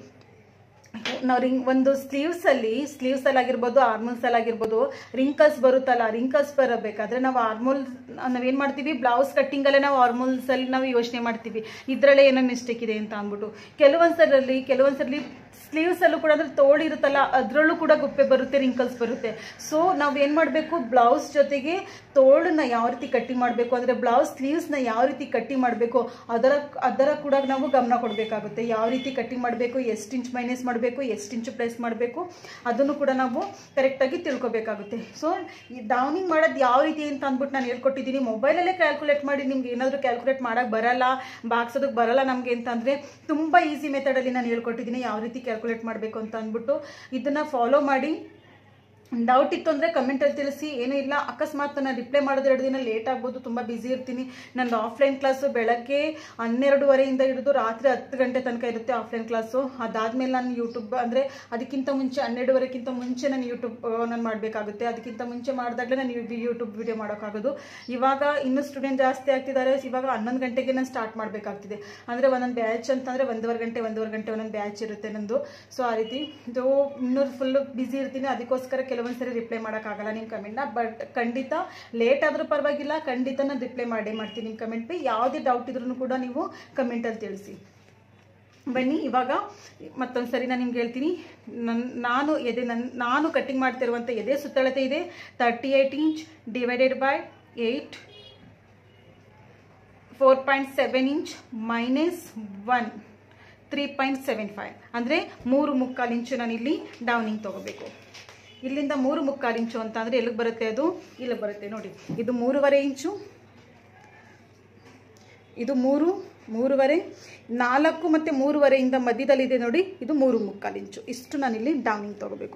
ನಾವು ರಿಂಗ್ ಒಂದು ಸ್ಲೀವ್ಸ್ ಅಲ್ಲಿ ಸ್ಲೀವ್ಸ್ ಅಲ್ಲಿ ಆಗಿರ್ಬೋದು ಆರ್ಮೋಲ್ಸ್ ಅಲ್ಲಿ ಆಗಿರ್ಬೋದು ರಿಂಕಲ್ಸ್ ಬರುತ್ತಲ್ಲ ರಿಂಕಲ್ಸ್ ಬರಬೇಕಾದ್ರೆ ನಾವು ಆರ್ಮೋಲ್ ನಾವೇನ್ ಮಾಡ್ತೀವಿ ಬ್ಲೌಸ್ ಕಟ್ಟಿಂಗ್ ಅಲ್ಲೇ ನಾವು ಆರ್ಮೋಲ್ಸ್ ಅಲ್ಲಿ ನಾವು ಯೋಚನೆ ಮಾಡ್ತೀವಿ ಇದ್ರಲ್ಲೇ ಏನೋ ಮಿಸ್ಟೇಕ್ ಇದೆ ಅಂತ ಅಂದ್ಬಿಟ್ಟು ಕೆಲವೊಂದ್ಸರಲ್ಲಿ ಕೆಲವೊಂದ್ಸಲಿ ಸ್ಲೀವ್ಸ್ ಅಲ್ಲೂ ಕೂಡ ಅಂದ್ರೆ ತೋಳು ಇರುತ್ತಲ್ಲ ಅದರಲ್ಲೂ ಕೂಡ ಗುಪ್ಪೆ ಬರುತ್ತೆ ರಿಂಕಲ್ಸ್ ಬರುತ್ತೆ ಸೊ ನಾವು ಏನು ಮಾಡಬೇಕು ಬ್ಲೌಸ್ ಜೊತೆಗೆ ತೋಳನ್ನ ಯಾವ ರೀತಿ ಕಟ್ಟಿಂಗ್ ಮಾಡಬೇಕು ಅಂದರೆ ಬ್ಲೌಸ್ ಸ್ಲೀವ್ಸ್ನ ಯಾವ ರೀತಿ ಕಟ್ಟಿಂಗ್ ಮಾಡಬೇಕು ಅದರ ಅದರ ಕೂಡ ನಾವು ಗಮನ ಕೊಡಬೇಕಾಗುತ್ತೆ ಯಾವ ರೀತಿ ಕಟ್ಟಿಂಗ್ ಮಾಡಬೇಕು ಎಷ್ಟು ಇಂಚ್ ಮೈನಸ್ ಮಾಡಬೇಕು ಎಷ್ಟು ಇಂಚು ಪ್ಲೇಸ್ ಮಾಡಬೇಕು ಅದನ್ನು ಕೂಡ ನಾವು ಕರೆಕ್ಟಾಗಿ ತಿಳ್ಕೊಬೇಕಾಗುತ್ತೆ ಸೊ ಈ ಡೌನಿಂಗ್ ಮಾಡೋದು ಯಾವ ರೀತಿ ಅಂತ ಅಂದ್ಬಿಟ್ಟು ನಾನು ಹೇಳ್ಕೊಟ್ಟಿದ್ದೀನಿ ಮೊಬೈಲಲ್ಲೇ ಕ್ಯಾಲ್ಕುಲೇಟ್ ಮಾಡಿ ನಿಮ್ಗೆ ಏನಾದರೂ ಕ್ಯಾಲ್ಕುಲೇಟ್ ಮಾಡೋಕ್ಕೆ ಬರಲ್ಲ ಬಾಗ್ಸೋದಕ್ಕೆ ಬರಲ್ಲ ನಮಗೆ ಅಂತಂದರೆ ತುಂಬ ಈಸಿ ಮೆಥಡಲ್ಲಿ ನಾನು ಹೇಳ್ಕೊಟ್ಟಿದ್ದೀನಿ ಯಾವ ರೀತಿ ಕ್ಯಾಲ್ಕುಲೇಟ್ ಮಾಡಬೇಕು ಅಂತ ಅಂದ್ಬಿಟ್ಟು ಇದನ್ನು ಫಾಲೋ ಮಾಡಿ ಡೌಟ್ ಇತ್ತು ಅಂದರೆ ಕಮೆಂಟಲ್ಲಿ ತಿಳಿಸಿ ಏನೂ ಇಲ್ಲ ಅಕಸ್ಮಾತ್ ನಾನು ರಿಪ್ಲೈ ಮಾಡೋದು ಎರಡು ದಿನ ಲೇಟ್ ಆಗ್ಬೋದು ತುಂಬ ಬ್ಯುಸಿ ಇರ್ತೀನಿ ನಂದು ಆಫ್ಲೈನ್ ಕ್ಲಾಸು ಬೆಳಗ್ಗೆ ಹನ್ನೆರಡುವರೆಯಿಂದ ಹಿಡಿದು ರಾತ್ರಿ ಹತ್ತು ಗಂಟೆ ತನಕ ಇರುತ್ತೆ ಆಫ್ಲೈನ್ ಕ್ಲಾಸು ಅದಾದಮೇಲೆ ನಾನು ಯೂಟ್ಯೂಬ್ ಅಂದರೆ ಅದಕ್ಕಿಂತ ಮುಂಚೆ ಹನ್ನೆರಡುವರೆಗಿಂತ ಮುಂಚೆ ನಾನು ಯೂಟ್ಯೂಬ್ ನಾನು ಮಾಡಬೇಕಾಗುತ್ತೆ ಅದಕ್ಕಿಂತ ಮುಂಚೆ ಮಾಡಿದಾಗಲೇ ನಾನು ಯೂಟ್ಯೂಬ್ ವಿಡಿಯೋ ಮಾಡೋಕ್ಕಾಗೋದು ಇವಾಗ ಇನ್ನೂ ಸ್ಟೂಡೆಂಟ್ ಜಾಸ್ತಿ ಆಗ್ತಿದ್ದಾರೆ ಇವಾಗ ಹನ್ನೊಂದು ಗಂಟೆಗೆ ನಾನು ಸ್ಟಾರ್ಟ್ ಮಾಡಬೇಕಾಗ್ತಿದೆ ಅಂದರೆ ಒಂದೊಂದು ಬ್ಯಾಚ್ ಅಂತಂದರೆ ಒಂದೂವರೆ ಗಂಟೆ ಒಂದೂವರೆ ಗಂಟೆ ಒಂದೊಂದು ಬ್ಯಾಚ್ ಇರುತ್ತೆ ನಂದು ಸೊ ಆ ರೀತಿ ಇದು ಇನ್ನೂ ಫುಲ್ಲು ಬ್ಯುಸಿ ಇರ್ತೀನಿ ಅದಕ್ಕೋಸ್ಕರ ಕೆಲವೊಂದು ಸರಿ ರಿಪ್ಲೈ ಮಾಡೋಕ್ಕಾಗಲ್ಲ ನಿಮ್ಮ ಕಮೆಂಟ್ನ ಬಟ್ ಖಂಡಿತ ಲೇಟ್ ಆದರೂ ಪರವಾಗಿಲ್ಲ ಖಂಡಿತ ನಾನು ರಿಪ್ಲೈ ಮಾಡೇ ಮಾಡ್ತೀನಿ ನಿಮ್ಮ ಕಮೆಂಟ್ ಯಾವುದೇ ಡೌಟ್ ಇದ್ರೂ ಕೂಡ ನೀವು ಕಮೆಂಟಲ್ಲಿ ತಿಳಿಸಿ ಬನ್ನಿ ಇವಾಗ ಮತ್ತೊಂದು ಸರಿ ನಾನು ನಿಮ್ಗೆ ಹೇಳ್ತೀನಿ ನನ್ನ ನಾನು ಎದೆ ನನ್ನ ನಾನು ಕಟ್ಟಿಂಗ್ ಮಾಡ್ತಿರುವಂಥ ಎದೆ ಸುತ್ತಳತೆ ಇದೆ thirty eight inch divided by eight four point seven inch minus one three point seven five ಅಂದರೆ ಮೂರು ಮುಕ್ಕಾಲು ಇಂಚು ನಾನು ಇಲ್ಲಿ ಡೌನಿಂಗ್ ತೊಗೋಬೇಕು ಇಲ್ಲಿಂದ ಮೂರು ಮುಕ್ಕಾಲು ಇಂಚು ಅಂತ ಅಂದರೆ ಎಲ್ಲಿಗೆ ಬರುತ್ತೆ ಅದು ಇಲ್ಲಿ ಬರುತ್ತೆ ನೋಡಿ ಇದು ಮೂರುವರೆ ಇಂಚು ಇದು ಮೂರು ಮೂರುವರೆ ನಾಲ್ಕು ಮತ್ತು ಮೂರುವರೆಯಿಂದ ಮಧ್ಯದಲ್ಲಿದೆ ನೋಡಿ ಇದು ಮೂರು ಮುಕ್ಕಾಲು ಇಂಚು ಇಷ್ಟು ನಾನಿಲ್ಲಿ ಡೌನಿಂಗ್ ತೊಗೋಬೇಕು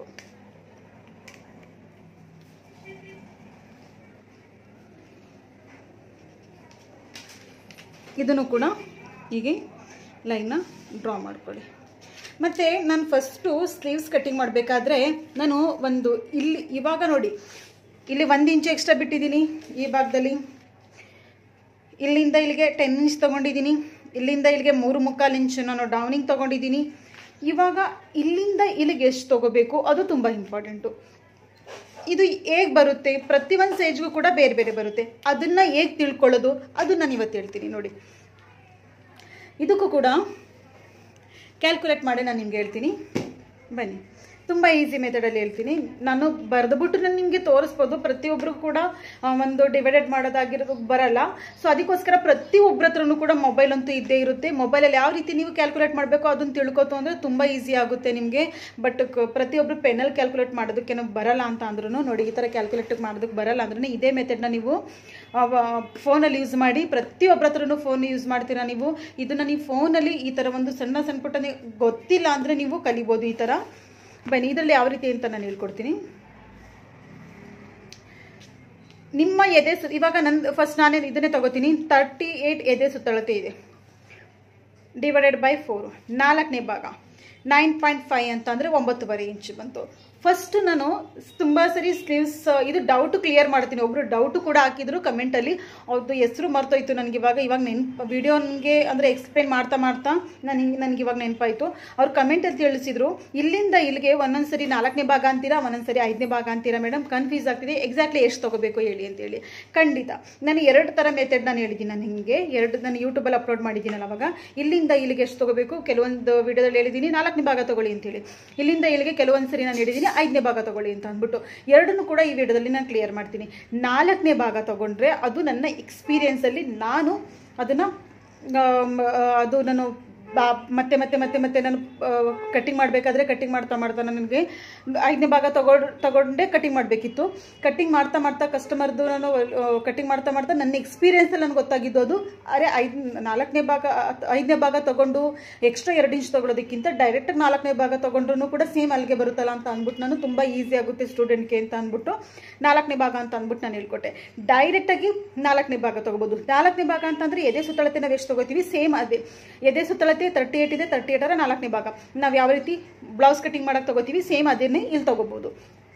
ಇದನ್ನು ಕೂಡ ಹೀಗೆ ಲೈನ್ನ ಡ್ರಾ ಮಾಡ್ಕೊಳ್ಳಿ ಮತ್ತು ನಾನು ಫಸ್ಟು ಸ್ಲೀವ್ಸ್ ಕಟ್ಟಿಂಗ್ ಮಾಡಬೇಕಾದ್ರೆ ನಾನು ಒಂದು ಇಲ್ಲಿ ಇವಾಗ ನೋಡಿ ಇಲ್ಲಿ ಒಂದು ಇಂಚು ಎಕ್ಸ್ಟ್ರಾ ಬಿಟ್ಟಿದ್ದೀನಿ ಈ ಭಾಗದಲ್ಲಿ ಇಲ್ಲಿಂದ ಇಲ್ಲಿಗೆ ಟೆನ್ ಇಂಚ್ ತೊಗೊಂಡಿದ್ದೀನಿ ಇಲ್ಲಿಂದ ಇಲ್ಲಿಗೆ ಮೂರು ಮುಕ್ಕಾಲು ಇಂಚು ನಾನು ಡೌನಿಂಗ್ ತೊಗೊಂಡಿದ್ದೀನಿ ಇವಾಗ ಇಲ್ಲಿಂದ ಇಲ್ಲಿಗೆ ಎಷ್ಟು ತೊಗೋಬೇಕು ಅದು ತುಂಬ ಇಂಪಾರ್ಟೆಂಟು ಇದು ಹೇಗೆ ಬರುತ್ತೆ ಪ್ರತಿಯೊಂದು ಸೈಜ್ಗೂ ಕೂಡ ಬೇರೆ ಬೇರೆ ಬರುತ್ತೆ ಅದನ್ನು ಹೇಗೆ ತಿಳ್ಕೊಳ್ಳೋದು ಅದು ನಾನು ಇವತ್ತು ಹೇಳ್ತೀನಿ ನೋಡಿ ಇದಕ್ಕೂ ಕೂಡ ಕ್ಯಾಲ್ಕುಲೇಟ್ ಮಾಡಿ ನಾನು ನಿಮ್ಗೆ ಹೇಳ್ತೀನಿ ಬನ್ನಿ ತುಂಬ ಈಸಿ ಮೆಥಡಲ್ಲಿ ಹೇಳ್ತೀನಿ ನಾನು ಬರೆದ್ಬಿಟ್ಟು ನಾನು ನಿಮಗೆ ತೋರಿಸ್ಬೋದು ಪ್ರತಿಯೊಬ್ಬರು ಕೂಡ ಆ, ಒಂದು ಡಿವೈಡೆಡ್ ಮಾಡೋದಾಗಿರೋದು ಬರಲ್ಲ ಸೊ ಅದಕ್ಕೋಸ್ಕರ ಪ್ರತಿಯೊಬ್ಬರ ಹತ್ರನೂ ಕೂಡ ಮೊಬೈಲ್ ಅಂತೂ ಇದ್ದೇ ಇರುತ್ತೆ ಮೊಬೈಲಲ್ಲಿ ಯಾವ ರೀತಿ ನೀವು ಕ್ಯಾಲ್ಕುಲೇಟ್ ಮಾಡಬೇಕು ಅದನ್ನು ತಿಳ್ಕೊತು ಅಂದರೆ ತುಂಬ ಈಸಿ ಆಗುತ್ತೆ ನಿಮಗೆ ಬಟ್ ಪ್ರತಿಯೊಬ್ಬರು ಪೆನ್ನಲ್ಲಿ ಕ್ಯಾಲ್ಕುಲೇಟ್ ಮಾಡೋದಕ್ಕೇನೋ ಬರಲ್ಲ ಅಂತ ಅಂದ್ರೂ ನೋಡಿ ಈ ಥರ ಕ್ಯಾಲ್ಕುಲೇಟ್ ಮಾಡೋದಕ್ಕೆ ಬರಲ್ಲ ಅಂದ್ರೆ ಇದೇ ಮೆಥಡ್ನ ನೀವು ಫೋನಲ್ಲಿ ಯೂಸ್ ಮಾಡಿ ಪ್ರತಿಯೊಬ್ಬರ ಹತ್ರನೂ ಫೋನ್ ಯೂಸ್ ಮಾಡ್ತೀರಾ ನೀವು ಇದನ್ನು ನೀವು ಫೋನಲ್ಲಿ ಈ ಥರ ಒಂದು ಸಣ್ಣ ಸಣ್ಣ ಪುಟ್ಟ ನೀವು ಗೊತ್ತಿಲ್ಲ ಅಂದರೆ ನೀವು ಕಲಿಬೋದು ಈ ಥರ ಬನ್ನಿ ಇದರಲ್ಲಿ ಯಾವ ರೀತಿ ಅಂತ ನಾನು ಹೇಳ್ಕೊಡ್ತೀನಿ ನಿಮ್ಮ ಎದೆ ಸು ಇವಾಗ ನನ್ನ ಫಸ್ಟ್ ನಾನೇ ಇದನ್ನೇ ತಗೋತೀನಿ ತರ್ಟಿ ಏಯ್ಟ್ ಎದೆ ಸುತ್ತಳತೆ ಇದೆ ಡಿವೈಡೆಡ್ ಬೈ ಫೋರು ನಾಲ್ಕನೇ ಭಾಗ ನೈನ್ ಪಾಯಿಂಟ್ ಫೈವ್ ಅಂತ ಅಂದರೆ ಒಂಬತ್ತುವರೆ ಇಂಚು ಬಂತು ಫಸ್ಟ್ ನಾನು ತುಂಬ ಸರಿ ಸ್ಲೀವ್ಸ್ ಇದು ಡೌಟ್ ಕ್ಲಿಯರ್ ಮಾಡ್ತೀನಿ ಒಬ್ಬರು ಡೌಟು ಕೂಡ ಹಾಕಿದ್ರು ಕಮೆಂಟಲ್ಲಿ ಅವ್ರದ್ದು ಹೆಸರು ಮರ್ತೋಯ್ತು ನನಗೆ ಇವಾಗ ಇವಾಗ ನೆನ್ಪು ವಿಡಿಯೋನ್ಗೆ ಅಂದರೆ ಎಕ್ಸ್ಪ್ಲೇನ್ ಮಾಡ್ತಾ ಮಾಡ್ತಾ ನನಗೆ ನನಗೆ ಇವಾಗ ನೆನಪಾಯಿತು ಅವ್ರು ಕಮೆಂಟಲ್ಲಿ ತಿಳಿಸಿದ್ರು ಇಲ್ಲಿಂದ ಇಲ್ಲಿಗೆ ಒಂದೊಂದು ಸರಿ ನಾಲ್ಕನೇ ಭಾಗ ಅಂತೀರಾ ಒಂದೊಂದು ಸರಿ ಐದನೇ ಭಾಗ ಅಂತೀರಾ ಮೇಡಮ್ ಕನ್ಫ್ಯೂಸ್ ಆಗ್ತಿದೆ ಎಕ್ಸಾಕ್ಟ್ಲಿ ಎಷ್ಟು ತೊಗೋಬೇಕು ಹೇಳಿ ಅಂತೇಳಿ ಖಂಡಿತ ನಾನು ಎರಡು ಥರ ಮೆಥಡ್ ನಾನು ಹೇಳಿದ್ದೀನಿ ನಾನು ನಿಮಗೆ ಎರಡು ನಾನು ಯೂಟ್ಯೂಬಲ್ಲಿ ಅಪ್ಲೋಡ್ ಮಾಡಿದ್ದೀನಲ್ಲ ಅವಾಗ ಇಲ್ಲಿಂದ ಇಲ್ಲಿಗೆ ಎಷ್ಟು ತೊಗೋಬೇಕು ಕೆಲವೊಂದು ವಿಡಿಯೋದಲ್ಲಿ ಹೇಳಿದ್ದೀನಿ ನಾಲ್ಕನೇ ಭಾಗ ತೊಗೊಳ್ಳಿ ಅಂತೇಳಿ ಇಲ್ಲಿಂದ ಇಲ್ಲಿಗೆ ಕೆಲವೊಂದು ಸರಿ ನಾನು ಹೇಳಿದ್ದೀನಿ ಐದನೇ ಭಾಗ ತೊಗೊಳ್ಳಿ ಅಂತ ಅಂದ್ಬಿಟ್ಟು ಎರಡನ್ನೂ ಕೂಡ ಈ ವಿಡಿಯೋದಲ್ಲಿ ನಾನು ಕ್ಲಿಯರ್ ಮಾಡ್ತೀನಿ ನಾಲ್ಕನೇ ಭಾಗ ತೊಗೊಂಡ್ರೆ ಅದು ನನ್ನ ಎಕ್ಸ್ಪೀರಿಯೆನ್ಸಲ್ಲಿ ನಾನು ಅದನ್ನು ಅದು ನಾನು ಬಾ ಮತ್ತೆ ಮತ್ತೆ ಮತ್ತೆ ಮತ್ತೆ ನಾನು ಕಟ್ಟಿಂಗ್ ಮಾಡಬೇಕಾದ್ರೆ ಕಟ್ಟಿಂಗ್ ಮಾಡ್ತಾ ಮಾಡ್ತಾ ನನಗೆ ಐದನೇ ಭಾಗ ತಗೊಂಡು ತಗೊಂಡೆ ಕಟ್ಟಿಂಗ್ ಮಾಡಬೇಕಿತ್ತು ಕಟ್ಟಿಂಗ್ ಮಾಡ್ತಾ ಮಾಡ್ತಾ ಕಸ್ಟಮರ್ದು ನಾನು ಕಟ್ಟಿಂಗ್ ಮಾಡ್ತಾ ಮಾಡ್ತಾ ನನ್ನ ಎಕ್ಸ್ಪೀರಿಯೆನ್ಸಲ್ಲಿ ನನಗೆ ಗೊತ್ತಾಗಿದ್ದು ಅದು ಅರೆ ಐದು ನಾಲ್ಕನೇ ಭಾಗ ಐದನೇ ಭಾಗ ತಗೊಂಡು ಎಕ್ಸ್ಟ್ರಾ ಎರಡು ಇಂಚ್ ತೊಗೊಳೋದಕ್ಕಿಂತ ಡೈರೆಕ್ಟಾಗಿ ನಾಲ್ಕನೇ ಭಾಗ ತೊಗೊಂಡ್ರು ಕೂಡ ಸೇಮ್ ಅಲ್ಲಿಗೆ ಬರುತ್ತಲ್ಲ ಅಂತ ಅಂದ್ಬಿಟ್ಟು ನಾನು ತುಂಬ ಈಸಿ ಆಗುತ್ತೆ ಸ್ಟೂಡೆಂಟ್ಗೆ ಅಂತ ಅಂದ್ಬಿಟ್ಟು ನಾಲ್ಕನೇ ಭಾಗ ಅಂತ ಅಂದ್ಬಿಟ್ಟು ನಾನು ಹೇಳ್ಕೊಟ್ಟೆ ಡೈರೆಕ್ಟಾಗಿ ನಾಲ್ಕನೇ ಭಾಗ ತೊಗೋಬೋದು ನಾಲ್ಕನೇ ಭಾಗ ಅಂತಂದರೆ ಎದೆ ಸುತ್ತಳತೆ ನಾವು ಎಷ್ಟು ತೊಗೋತೀವಿ ಸೇಮ್ ಅದೇ ಎದೆ ಸುತ್ತಳತೆ ತರ್ಟಿ ಏಟ್ ಇದೆ ತರ್ಟಿ ಏಟರ ನಾಲ್ಕನೇ ಭಾಗ ನಾವು ಯಾವ ರೀತಿ ಬ್ಲೌಸ್ ಕಟಿಂಗ್ ಮಾಡೋಕೆ ತೊಗೋತೀವಿ ಸೇಮ್ ಅದನ್ನೇ ಇಲ್ಲಿ ತೊಗೋಬೋದು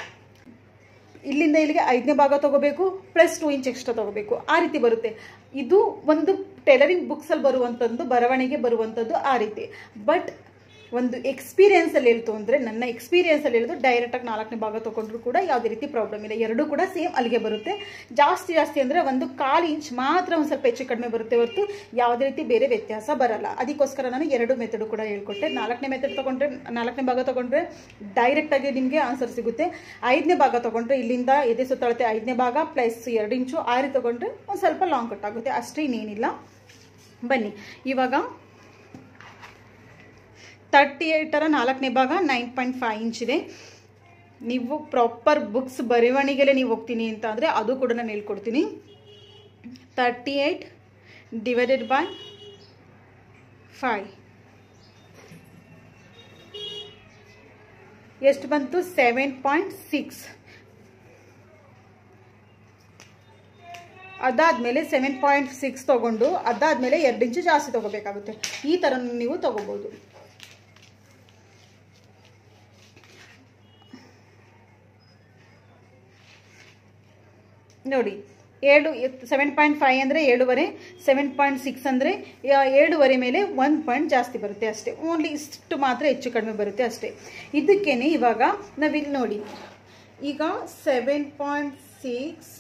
ಇಲ್ಲಿಂದ ಇಲ್ಲಿಗೆ ಐದನೇ ಭಾಗ ತೊಗೋಬೇಕು ಪ್ಲಸ್ ಟೂ ಇಂಚ್ ಎಕ್ಸ್ಟ್ರಾ ತೊಗೋಬೇಕು ಆ ರೀತಿ ಬರುತ್ತೆ ಇದು ಒಂದು ಟೈಲರಿಂಗ್ ಬುಕ್ಸಲ್ಲಿ ಬರುವಂಥದ್ದು ಬರವಣಿಗೆ ಬರುವಂಥದ್ದು ಆ ರೀತಿ ಬಟ್ ಒಂದು ಎಕ್ಸ್ಪೀರಿಯೆನ್ಸಲ್ಲಿ ಹೇಳ್ತು ಅಂದರೆ ನನ್ನ ಎಕ್ಸ್ಪೀರಿಯೆನ್ಸಲ್ಲಿ ಹೇಳಿದ್ರು ಡೈರೆಕ್ಟಾಗಿ ನಾಲ್ಕನೇ ಭಾಗ ತೊಗೊಂಡ್ರು ಕೂಡ ಯಾವುದೇ ರೀತಿ ಪ್ರಾಬ್ಲಮ್ ಇಲ್ಲ ಎರಡೂ ಕೂಡ ಸೇಮ್ ಅಲ್ಲಿಗೆ ಬರುತ್ತೆ ಜಾಸ್ತಿ ಜಾಸ್ತಿ ಅಂದರೆ ಒಂದು ಕಾಲು ಇಂಚ್ ಮಾತ್ರ ಒಂದು ಸ್ವಲ್ಪ ಹೆಚ್ಚು ಕಡಿಮೆ ಬರುತ್ತೆ ಹೊರತು ಯಾವುದೇ ರೀತಿ ಬೇರೆ ವ್ಯತ್ಯಾಸ ಬರಲ್ಲ ಅದಕ್ಕೋಸ್ಕರ ನಾನು ಎರಡು ಮೆಥಡು ಕೂಡ ಹೇಳ್ಕೊಟ್ಟೆ ನಾಲ್ಕನೇ ಮೆಥಡ್ ತೊಗೊಂಡ್ರೆ ನಾಲ್ಕನೇ ಭಾಗ ತೊಗೊಂಡ್ರೆ ಡೈರೆಕ್ಟಾಗಿ ನಿಮಗೆ ಆನ್ಸರ್ ಸಿಗುತ್ತೆ ಐದನೇ ಭಾಗ ತೊಗೊಂಡ್ರೆ ಇಲ್ಲಿಂದ ಎದೆ ಸುತ್ತಳತೆ ಐದನೇ ಭಾಗ ಪ್ಲಸ್ ಎರಡು ಇಂಚು ಆ ರೀತಿ ತೊಗೊಂಡ್ರೆ ಒಂದು ಸ್ವಲ್ಪ ಲಾಂಗ್ ಕಟ್ ಆಗುತ್ತೆ ಅಷ್ಟೇ ಇನ್ನೇನಿಲ್ಲ ಬನ್ನಿ ಇವಾಗ ತರ್ಟಿ ಏಯ್ಟರ ನಾಲ್ಕನೇ ಭಾಗ ನೈನ್ ಪಾಯಿಂಟ್ ಫೈವ್ ಇಂಚ್ ಇದೆ ನೀವು ಪ್ರಾಪರ್ ಬುಕ್ಸ್ ಬರವಣಿಗೆಲೆ ನೀವು ಹೋಗ್ತೀನಿ ಅಂತ ಅಂದರೆ ಅದು ಕೂಡ ನಾನು ಹೇಳ್ಕೊಡ್ತೀನಿ thirty eight divided by five ಎಷ್ಟು ಬಂತು ಸೆವೆನ್ ಪಾಯಿಂಟ್ ಸಿಕ್ಸ್ ಅದಾದಮೇಲೆ ಸೆವೆನ್ ಪಾಯಿಂಟ್ ಸಿಕ್ಸ್ ತೊಗೊಂಡು ಅದಾದಮೇಲೆ ಎರಡು ಇಂಚು ಜಾಸ್ತಿ ತೊಗೋಬೇಕಾಗುತ್ತೆ ಈ ಥರ ನೀವು ತೊಗೋಬೋದು ನೋಡಿ ಏಳು ಸೆವೆನ್ ಪಾಯಿಂಟ್ ಫೈವ್ ಅಂದರೆ ಏಳುವರೆ ಸೆವೆನ್ ಪಾಯಿಂಟ್ ಸಿಕ್ಸ್ ಅಂದರೆ ಏಳುವರೆ ಮೇಲೆ ಒನ್ ಪಾಯಿಂಟ್ ಜಾಸ್ತಿ ಬರುತ್ತೆ ಅಷ್ಟೇ ಓನ್ಲಿ ಇಷ್ಟು ಮಾತ್ರ ಹೆಚ್ಚು ಕಡಿಮೆ ಬರುತ್ತೆ ಅಷ್ಟೇ ಇದಕ್ಕೇನೆ ಇವಾಗ ನಾವಿಲ್ಲಿ ನೋಡಿ ಈಗ seven point six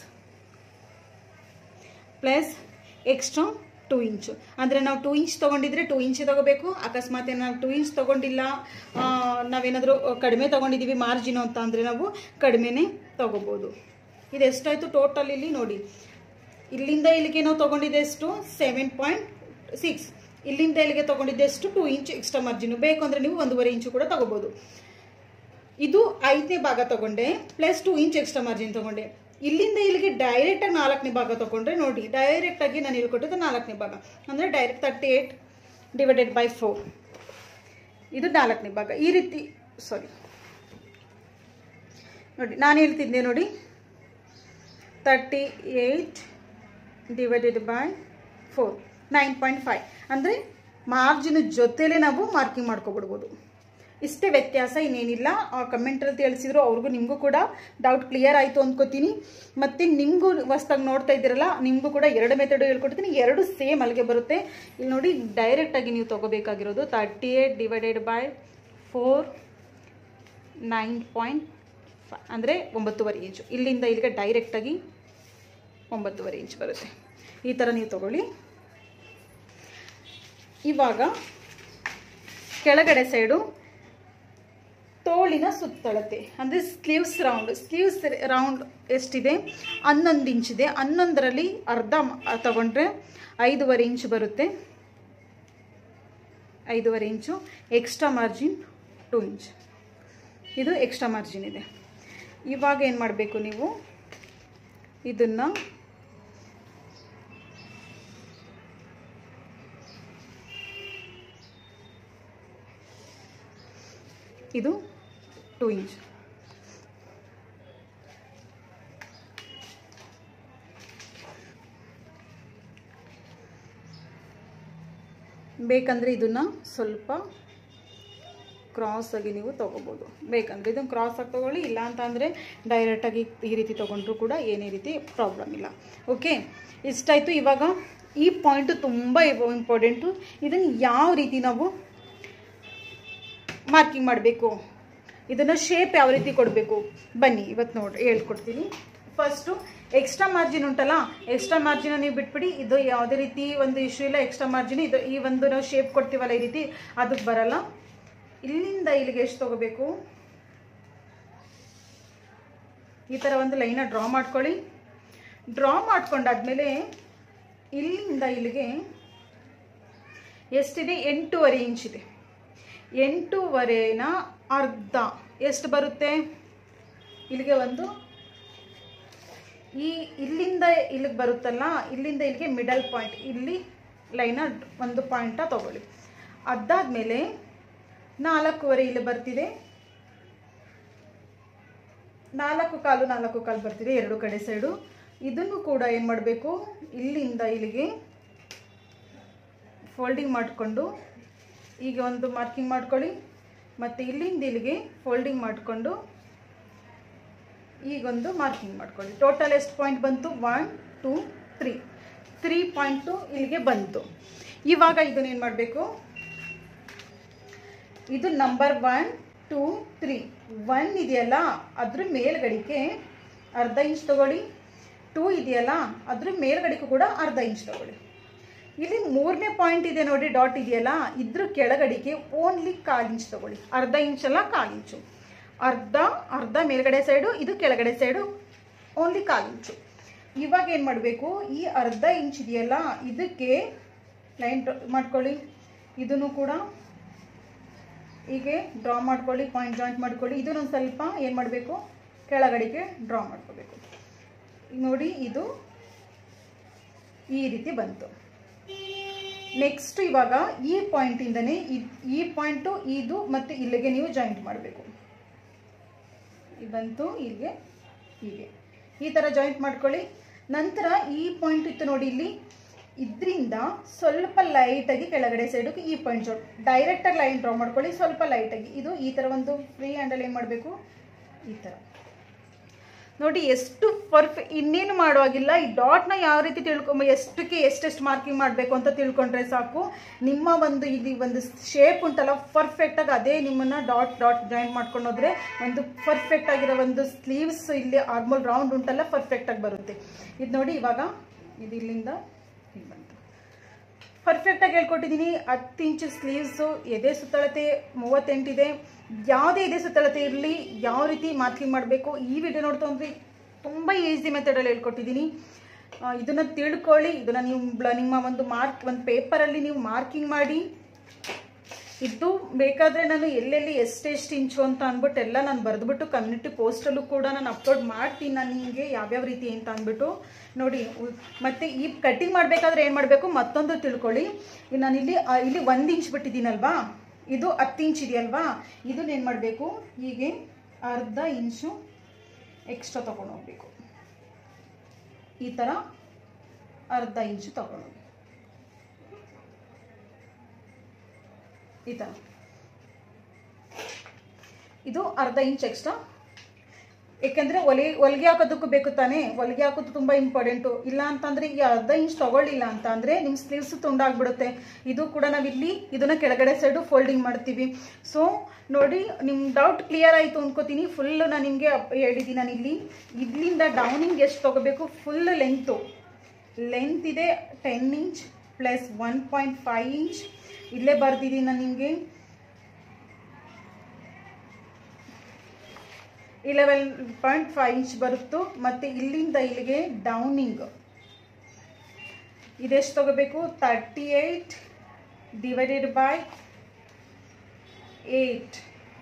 plus extra two inch ಅಂದರೆ ನಾವು ಟೂ ಇಂಚ್ ತೊಗೊಂಡಿದ್ರೆ ಟೂ ಇಂಚ್ ತೊಗೋಬೇಕು ಅಕಸ್ಮಾತ್ ನಾವು ಟೂ ಇಂಚ್ ತೊಗೊಂಡಿಲ್ಲ ನಾವೇನಾದರೂ ಕಡಿಮೆ ತೊಗೊಂಡಿದ್ದೀವಿ ಮಾರ್ಜಿನು ಅಂತ ಅಂದರೆ ನಾವು ಕಡಿಮೆನೇ ತೊಗೋಬೋದು ಇದು ಎಷ್ಟಾಯಿತು ಟೋಟಲ್ ಇಲ್ಲಿ ನೋಡಿ ಇಲ್ಲಿಂದ ಇಲ್ಲಿಗೆ ನಾವು ತೊಗೊಂಡಿದ್ದೆ ಎಷ್ಟು ಸೆವೆನ್ ಪಾಯಿಂಟ್ ಸಿಕ್ಸ್ ಇಲ್ಲಿಂದ ಇಲ್ಲಿಗೆ ತೊಗೊಂಡಿದ್ದೆ ಎಷ್ಟು ಟೂ ಇಂಚ್ ಎಕ್ಸ್ಟ್ರಾ ಮಾರ್ಜಿನು ಬೇಕು ಅಂದರೆ ನೀವು ಒಂದೂವರೆ ಇಂಚು ಕೂಡ ತೊಗೋಬೋದು ಇದು ಐದನೇ ಭಾಗ ತೊಗೊಂಡೆ plus two inch extra margin ತೊಗೊಂಡೆ ಇಲ್ಲಿಂದ ಇಲ್ಲಿಗೆ ಡೈರೆಕ್ಟಾಗಿ ನಾಲ್ಕನೇ ಭಾಗ ತೊಗೊಂಡ್ರೆ ನೋಡಿ ಡೈರೆಕ್ಟಾಗಿ ನಾನು ಹೇಳ್ಕೊಟ್ಟಿದ್ದು ನಾಲ್ಕನೇ ಭಾಗ ಅಂದರೆ direct thirty eight divided by four ಇದು ನಾಲ್ಕನೇ ಭಾಗ ಈ ರೀತಿ ಸಾರಿ ನೋಡಿ ನಾನು ಹೇಳ್ತಿದ್ದೆ ನೋಡಿ thirty eight divided by four nine point five ಅಂದರೆ ಮಾರ್ಜಿನ ಜೊತೆಲೇ ನಾವು ಮಾರ್ಕಿಂಗ್ ಮಾಡ್ಕೊಬಿಡ್ಬೋದು ಇಷ್ಟೇ ವ್ಯತ್ಯಾಸ ಇನ್ನೇನಿಲ್ಲ ಕಮೆಂಟಲ್ಲಿ ತಿಳಿಸಿದ್ರು ಅವ್ರಿಗೂ ನಿಮಗೂ ಕೂಡ ಡೌಟ್ ಕ್ಲಿಯರ್ ಆಯಿತು ಅಂದ್ಕೋತೀನಿ ಮತ್ತು ನಿಮಗೂ ಹೊಸ್ದಾಗಿ ನೋಡ್ತಾ ಇದ್ದೀರಲ್ಲ ನಿಮಗೂ ಕೂಡ ಎರಡು ಮೆಥಡು ಹೇಳ್ಕೊಡ್ತೀನಿ ಎರಡು ಸೇಮ್ ಅಲ್ಲಿಗೆ ಬರುತ್ತೆ ಇಲ್ಲಿ ನೋಡಿ ಡೈರೆಕ್ಟಾಗಿ ನೀವು ತೊಗೋಬೇಕಾಗಿರೋದು thirty eight divided by four nine point five ಅಂದರೆ ಒಂಬತ್ತುವರೆ ಇಂಚು ಇಲ್ಲಿಂದ ಇಲ್ಲಿಗೆ ಡೈರೆಕ್ಟಾಗಿ ಒಂಬತ್ತುವರೆ ಇಂಚ್ ಬರುತ್ತೆ ಈ ಥರ ನೀವು ತಗೊಳ್ಳಿ ಇವಾಗ ಕೆಳಗಡೆ ಸೈಡು ತೋಳಿನ ಸುತ್ತಳತೆ ಅಂದರೆ ಸ್ಲೀವ್ಸ್ ರೌಂಡ್ ಸ್ಲೀವ್ಸ್ ರೌಂಡ್ ಎಷ್ಟಿದೆ ಹನ್ನೊಂದು ಇಂಚಿದೆ ಹನ್ನೊಂದರಲ್ಲಿ ಅರ್ಧ ಮ- ತಗೊಂಡ್ರೆ ಐದೂವರೆ ಇಂಚ್ ಬರುತ್ತೆ ಐದೂವರೆ inch extra margin two inch ಇದು ಎಕ್ಸ್ಟ್ರಾ ಮಾರ್ಜಿನ್ ಇದೆ ಇವಾಗ ಏನು ಮಾಡಬೇಕು ನೀವು ಇದನ್ನು ಇದು ಟೂ ಇಂಚ್ ಬೇಕಂದರೆ ಇದನ್ನು ಸ್ವಲ್ಪ ಕ್ರಾಸ್ ಆಗಿ ನೀವು ತೊಗೋಬೋದು ಬೇಕಂದರೆ ಇದನ್ನು ಕ್ರಾಸ್ ಆಗಿ ತೊಗೊಳ್ಳಿ ಇಲ್ಲ ಅಂತ ಅಂದರೆ ಡೈರೆಕ್ಟಾಗಿ ಈ ರೀತಿ ತೊಗೊಂಡ್ರೂ ಕೂಡ ಏನೇ ರೀತಿ ಪ್ರಾಬ್ಲಮ್ ಇಲ್ಲ ಓಕೆ ಇಷ್ಟಾಯಿತು ಇವಾಗ ಈ ಪಾಯಿಂಟು ತುಂಬ ಇಂಪಾರ್ಟೆಂಟು ಇದನ್ನು ಯಾವ ರೀತಿ ನಾವು ಮಾರ್ಕಿಂಗ್ ಮಾಡಬೇಕು ಇದನ್ನು ಶೇಪ್ ಯಾವ ರೀತಿ ಕೊಡಬೇಕು ಬನ್ನಿ ಇವತ್ತು ನೋಡಿ ಹೇಳ್ಕೊಡ್ತೀನಿ ಫಸ್ಟು ಎಕ್ಸ್ಟ್ರಾ ಮಾರ್ಜಿನ್ ಉಂಟಲ್ಲ ಎಕ್ಸ್ಟ್ರಾ ಮಾರ್ಜಿನ ನೀವು ಬಿಟ್ಬಿಡಿ ಇದು ಯಾವುದೇ ರೀತಿ ಒಂದು ಇಶ್ಯೂ ಇಲ್ಲ ಎಕ್ಸ್ಟ್ರಾ ಮಾರ್ಜಿನ್ ಇದು ಈ ಒಂದು ನಾವು ಶೇಪ್ ಕೊಡ್ತೀವಲ್ಲ ಈ ರೀತಿ ಅದಕ್ಕೆ ಬರಲ್ಲ ಇಲ್ಲಿಂದ ಇಲ್ಲಿಗೆ ಎಷ್ಟು ತಗೋಬೇಕು ಈ ಥರ ಒಂದು ಲೈನ ಡ್ರಾ ಮಾಡ್ಕೊಳ್ಳಿ ಡ್ರಾ ಮಾಡ್ಕೊಂಡಾದ್ಮೇಲೆ ಇಲ್ಲಿಂದ ಇಲ್ಲಿಗೆ ಎಷ್ಟಿದೆ ಎಂಟೂವರೆ ಇಂಚ್ ಇದೆ ಎಂಟೂವರೆನ ಅರ್ಧ ಎಷ್ಟು ಬರುತ್ತೆ ಇಲ್ಲಿಗೆ ಒಂದು ಈ ಇಲ್ಲಿಂದ ಇಲ್ಲಿಗೆ ಬರುತ್ತಲ್ಲ ಇಲ್ಲಿಂದ ಇಲ್ಲಿಗೆ ಮಿಡಲ್ ಪಾಯಿಂಟ್ ಇಲ್ಲಿ ಲೈನ ಒಂದು ಪಾಯಿಂಟ ತಗೊಳ್ಳಿ ಅದಾದಮೇಲೆ ನಾಲ್ಕೂವರೆ ಇಲ್ಲಿ ಬರ್ತಿದೆ ನಾಲ್ಕು ಕಾಲು ನಾಲ್ಕು ಕಾಲು ಬರ್ತಿದೆ ಎರಡು ಕಡೆ ಸೈಡು ಇದನ್ನು ಕೂಡ ಏನು ಮಾಡಬೇಕು ಇಲ್ಲಿಂದ ಇಲ್ಲಿಗೆ ಫೋಲ್ಡಿಂಗ್ ಮಾಡಿಕೊಂಡು ಈಗ ಒಂದು ಮಾರ್ಕಿಂಗ್ ಮಾಡ್ಕೊಳ್ಳಿ ಮತ್ತು ಇಲ್ಲಿಂದ ಇಲ್ಲಿಗೆ ಫೋಲ್ಡಿಂಗ್ ಮಾಡಿಕೊಂಡು ಈಗೊಂದು ಮಾರ್ಕಿಂಗ್ ಮಾಡ್ಕೊಳ್ಳಿ ಟೋಟಲ್ ಎಷ್ಟು ಪಾಯಿಂಟ್ ಬಂತು one two three three point ಇಲ್ಲಿಗೆ ಬಂತು ಇವಾಗ ಇದನ್ನೇನು ಮಾಡಬೇಕು ಇದು number one two three one ಇದೆಯಲ್ಲ ಅದ್ರ ಮೇಲ್ಗಡಿಗೆ ಅರ್ಧ ಇಂಚ್ ತಗೊಳ್ಳಿ ಟೂ ಇದೆಯಲ್ಲ ಅದ್ರ ಮೇಲ್ಗಡಿಗೂ ಕೂಡ ಅರ್ಧ ಇಂಚ್ ತಗೊಳ್ಳಿ ಇಲ್ಲಿ ಮೂರನೇ ಪಾಯಿಂಟ್ ಇದೆ ನೋಡಿ ಡಾಟ್ ಇದೆಯಲ್ಲ ಇದ್ರ ಕೆಳಗಡಿಗೆ ಓನ್ಲಿ ಕಾಲು ಇಂಚ್ ತಗೊಳ್ಳಿ ಅರ್ಧ ಇಂಚ್ ಅಲ್ಲ ಕಾಲು ಇಂಚು ಅರ್ಧ ಅರ್ಧ ಮೇಲ್ಗಡೆ ಸೈಡು ಇದು ಕೆಳಗಡೆ ಸೈಡು ಓನ್ಲಿ ಕಾಲು ಇಂಚು ಇವಾಗ ಏನು ಮಾಡಬೇಕು ಈ ಅರ್ಧ ಇಂಚ್ ಇದೆಯಲ್ಲ ಇದಕ್ಕೆ ಲೈನ್ ಮಾಡ್ಕೊಳ್ಳಿ ಇದನ್ನು ಕೂಡ ಹೀಗೆ ಡ್ರಾ ಮಾಡ್ಕೊಳ್ಳಿ ಪಾಯಿಂಟ್ ಜಾಯಿಂಟ್ ಮಾಡ್ಕೊಳ್ಳಿ ಇದನ್ನು ಸ್ವಲ್ಪ ಏನು ಮಾಡಬೇಕು ಕೆಳಗಡೆಗೆ ಡ್ರಾ ಮಾಡ್ಕೋಬೇಕು ನೋಡಿ ಇದು ಈ ರೀತಿ ಬಂತು ನೆಕ್ಸ್ಟ್ ಇವಾಗ ಈ ಪಾಯಿಂಟಿಂದನೇ ಈ ಪಾಯಿಂಟು ಇದು ಮತ್ತು ಇಲ್ಲಿಗೆ ನೀವು ಜಾಯಿಂಟ್ ಮಾಡಬೇಕು ಇದು ಬಂತು ಇಲ್ಲಿಗೆ ಹೀಗೆ ಈ ಥರ ಜಾಯಿಂಟ್ ಮಾಡ್ಕೊಳ್ಳಿ ನಂತರ ಈ ಪಾಯಿಂಟ್ ಇತ್ತು ನೋಡಿ ಇಲ್ಲಿ ಇದರಿಂದ ಸ್ವಲ್ಪ ಲೈಟಾಗಿ ಕೆಳಗಡೆ ಸೈಡಿಗೆ ಈ ಪಾಯಿಂಟ್ ಜಾಯಿಂಟ್ ಡೈರೆಕ್ಟಾಗಿ ಲೈನ್ ಡ್ರಾ ಮಾಡ್ಕೊಳ್ಳಿ ಸ್ವಲ್ಪ ಲೈಟಾಗಿ ಇದು ಈ ಥರ ಒಂದು ಫ್ರೀ ಹ್ಯಾಂಡಲ್ಲಿ ಏನು ಮಾಡಬೇಕು ಈ ಥರ ನೋಡಿ ಎಷ್ಟು ಪರ್ಫೆ ಇನ್ನೇನು ಮಾಡುವಾಗಿಲ್ಲ ಈ ಡಾಟ್ನ ಯಾವ ರೀತಿ ತಿಳ್ಕೊಂಬ ಎಷ್ಟಕ್ಕೆ ಎಷ್ಟೆಷ್ಟು ಮಾರ್ಕಿಂಗ್ ಮಾಡಬೇಕು ಅಂತ ತಿಳ್ಕೊಂಡ್ರೆ ಸಾಕು ನಿಮ್ಮ ಒಂದು ಇದು ಒಂದು ಶೇಪ್ ಉಂಟಲ್ಲ ಪರ್ಫೆಕ್ಟಾಗಿ ಅದೇ ನಿಮ್ಮನ್ನು ಡಾಟ್ ಡಾಟ್ ಜಾಯಿಂಟ್ ಮಾಡ್ಕೊಂಡು ಹೋದ್ರೆ ಒಂದು ಪರ್ಫೆಕ್ಟ್ ಆಗಿರೋ ಒಂದು ಸ್ಲೀವ್ಸ್ ಇಲ್ಲಿ ಆರ್ಮಲ್ ರೌಂಡ್ ಉಂಟಲ್ಲ ಪರ್ಫೆಕ್ಟಾಗಿ ಬರುತ್ತೆ ಇದು ನೋಡಿ ಇವಾಗ ಇದು ಇಲ್ಲಿಂದ ಹಿಂಗೆ ಬಂತು ಪರ್ಫೆಕ್ಟಾಗಿ ಹೇಳ್ಕೊಟ್ಟಿದ್ದೀನಿ ಹತ್ತು ಇಂಚು ಸ್ಲೀವ್ಸು ಎದೆ ಸುತ್ತಳತೆ ಮೂವತ್ತೆಂಟಿದೆ ಯಾವುದೇ ಎದೆ ಸುತ್ತಳತೆ ಇರಲಿ ಯಾವ ರೀತಿ ಮಾರ್ಕಿಂಗ್ ಮಾಡಬೇಕು ಈ ವಿಡಿಯೋ ನೋಡ್ತಾ ಅಂದ್ರೆ ತುಂಬ ಈಸಿ ಮೆಥಡಲ್ಲಿ ಹೇಳ್ಕೊಟ್ಟಿದ್ದೀನಿ ಆ, ಇದನ್ನ ತಿಳ್ಕೊಳ್ಳಿ ಇದನ್ನ ನೀವು ಬ್ಲ- ನಿಮ್ಮ ಒಂದು ಮಾರ್ಕ್ ಒಂದು ಪೇಪರಲ್ಲಿ ನೀವು ಮಾರ್ಕಿಂಗ್ ಮಾಡಿ ಇದು ಬೇಕಾದರೆ ನಾನು ಎಲ್ಲೆಲ್ಲಿ ಎಷ್ಟೆಷ್ಟು ಇಂಚು ಅಂತ ಅಂದ್ಬಿಟ್ಟು ಎಲ್ಲ ನಾನು ಬರೆದ್ಬಿಟ್ಟು ಕಮ್ಯುನಿಟಿ ಪೋಸ್ಟಲ್ಲೂ ಕೂಡ ನಾನು ಅಪ್ಲೋಡ್ ಮಾಡ್ತೀನಿ ನಾನು ನಿಮಗೆ ಯಾವ್ಯಾವ ರೀತಿ ಅಂತ ಅಂದ್ಬಿಟ್ಟು ನೋಡಿ ಉ- ಮತ್ತೆ ಈ ಕಟ್ಟಿಂಗ್ ಮಾಡಬೇಕಾದ್ರೆ ಏನು ಮಾಡಬೇಕು ಮತ್ತೊಂದು ತಿಳ್ಕೊಳ್ಳಿ ಈಗ ನಾನು ಇಲ್ಲಿ ಆ, ಇಲ್ಲಿ ಒಂದು ಇಂಚ್ ಬಿಟ್ಟಿದ್ದೀನಲ್ವಾ ಇದು ಹತ್ತು ಇಂಚ್ ಇದೆಯಲ್ವಾ ಇದನ್ನ ಏನು ಮಾಡಬೇಕು ಹೀಗೆ ಅರ್ಧ ಇಂಚು ಎಕ್ಸ್ಟ್ರಾ ತೊಗೊಂಡು ಹೋಗ್ಬೇಕು ಈ ಥರ ಅರ್ಧ ಇಂಚು ತಗೊಂಡು ಈ ಥರ ಇದು ಅರ್ಧ ಇಂಚ್ ಎಕ್ಸ್ಟ್ರಾ ಏಕೆಂದರೆ ಒಲೆ ಹೊಲಿಗೆ ಹಾಕೋದಕ್ಕೂ ಬೇಕು ತಾನೇ ಹೊಲಿಗೆ ಹಾಕೋದು ತುಂಬ ಇಂಪಾರ್ಟೆಂಟು ಇಲ್ಲ ಅಂತಂದರೆ ಈ ಅರ್ಧ ಇಂಚ್ ತಗೊಳ್ಳಿಲ್ಲ ಅಂತ ಅಂದರೆ ನಿಮ್ಮ ಸ್ಲೀವ್ಸ್ ತುಂಡಾಗ್ಬಿಡುತ್ತೆ ಇದು ಕೂಡ ನಾವಿಲ್ಲಿ ಇದನ್ನು ಕೆಳಗಡೆ ಸೈಡು ಫೋಲ್ಡಿಂಗ್ ಮಾಡ್ತೀವಿ ಸೊ ನೋಡಿ ನಿಮ್ಮ ಡೌಟ್ ಕ್ಲಿಯರ್ ಆಯಿತು ಅನ್ಕೋತೀನಿ ಫುಲ್ಲು ನಾನು ನಿಮಗೆ ಹೇಳಿದ್ದೀನಿ ನಾನು ಇಲ್ಲಿ ಇಲ್ಲಿಂದ ಡೌನಿಂಗ್ ಎಷ್ಟು ತೊಗೋಬೇಕು ಫುಲ್ ಲೆಂತು ಲೆಂತ್ ಇದೆ ten inch plus one point five inch ಇಲ್ಲೇ ಬರ್ದಿದ್ದೀನಿ ನಾನು ನಿಮಗೆ ಇಲೆವೆನ್ ಪಾಯಿಂಟ್ ಫೈವ್ ಇಂಚ್ ಬರುತ್ತೋ ಮತ್ತು ಇಲ್ಲಿಂದ ಇಲ್ಲಿಗೆ ಡೌನಿಂಗ್ ಇದೆಷ್ಟು ತಗೋಬೇಕು thirty eight divided by eight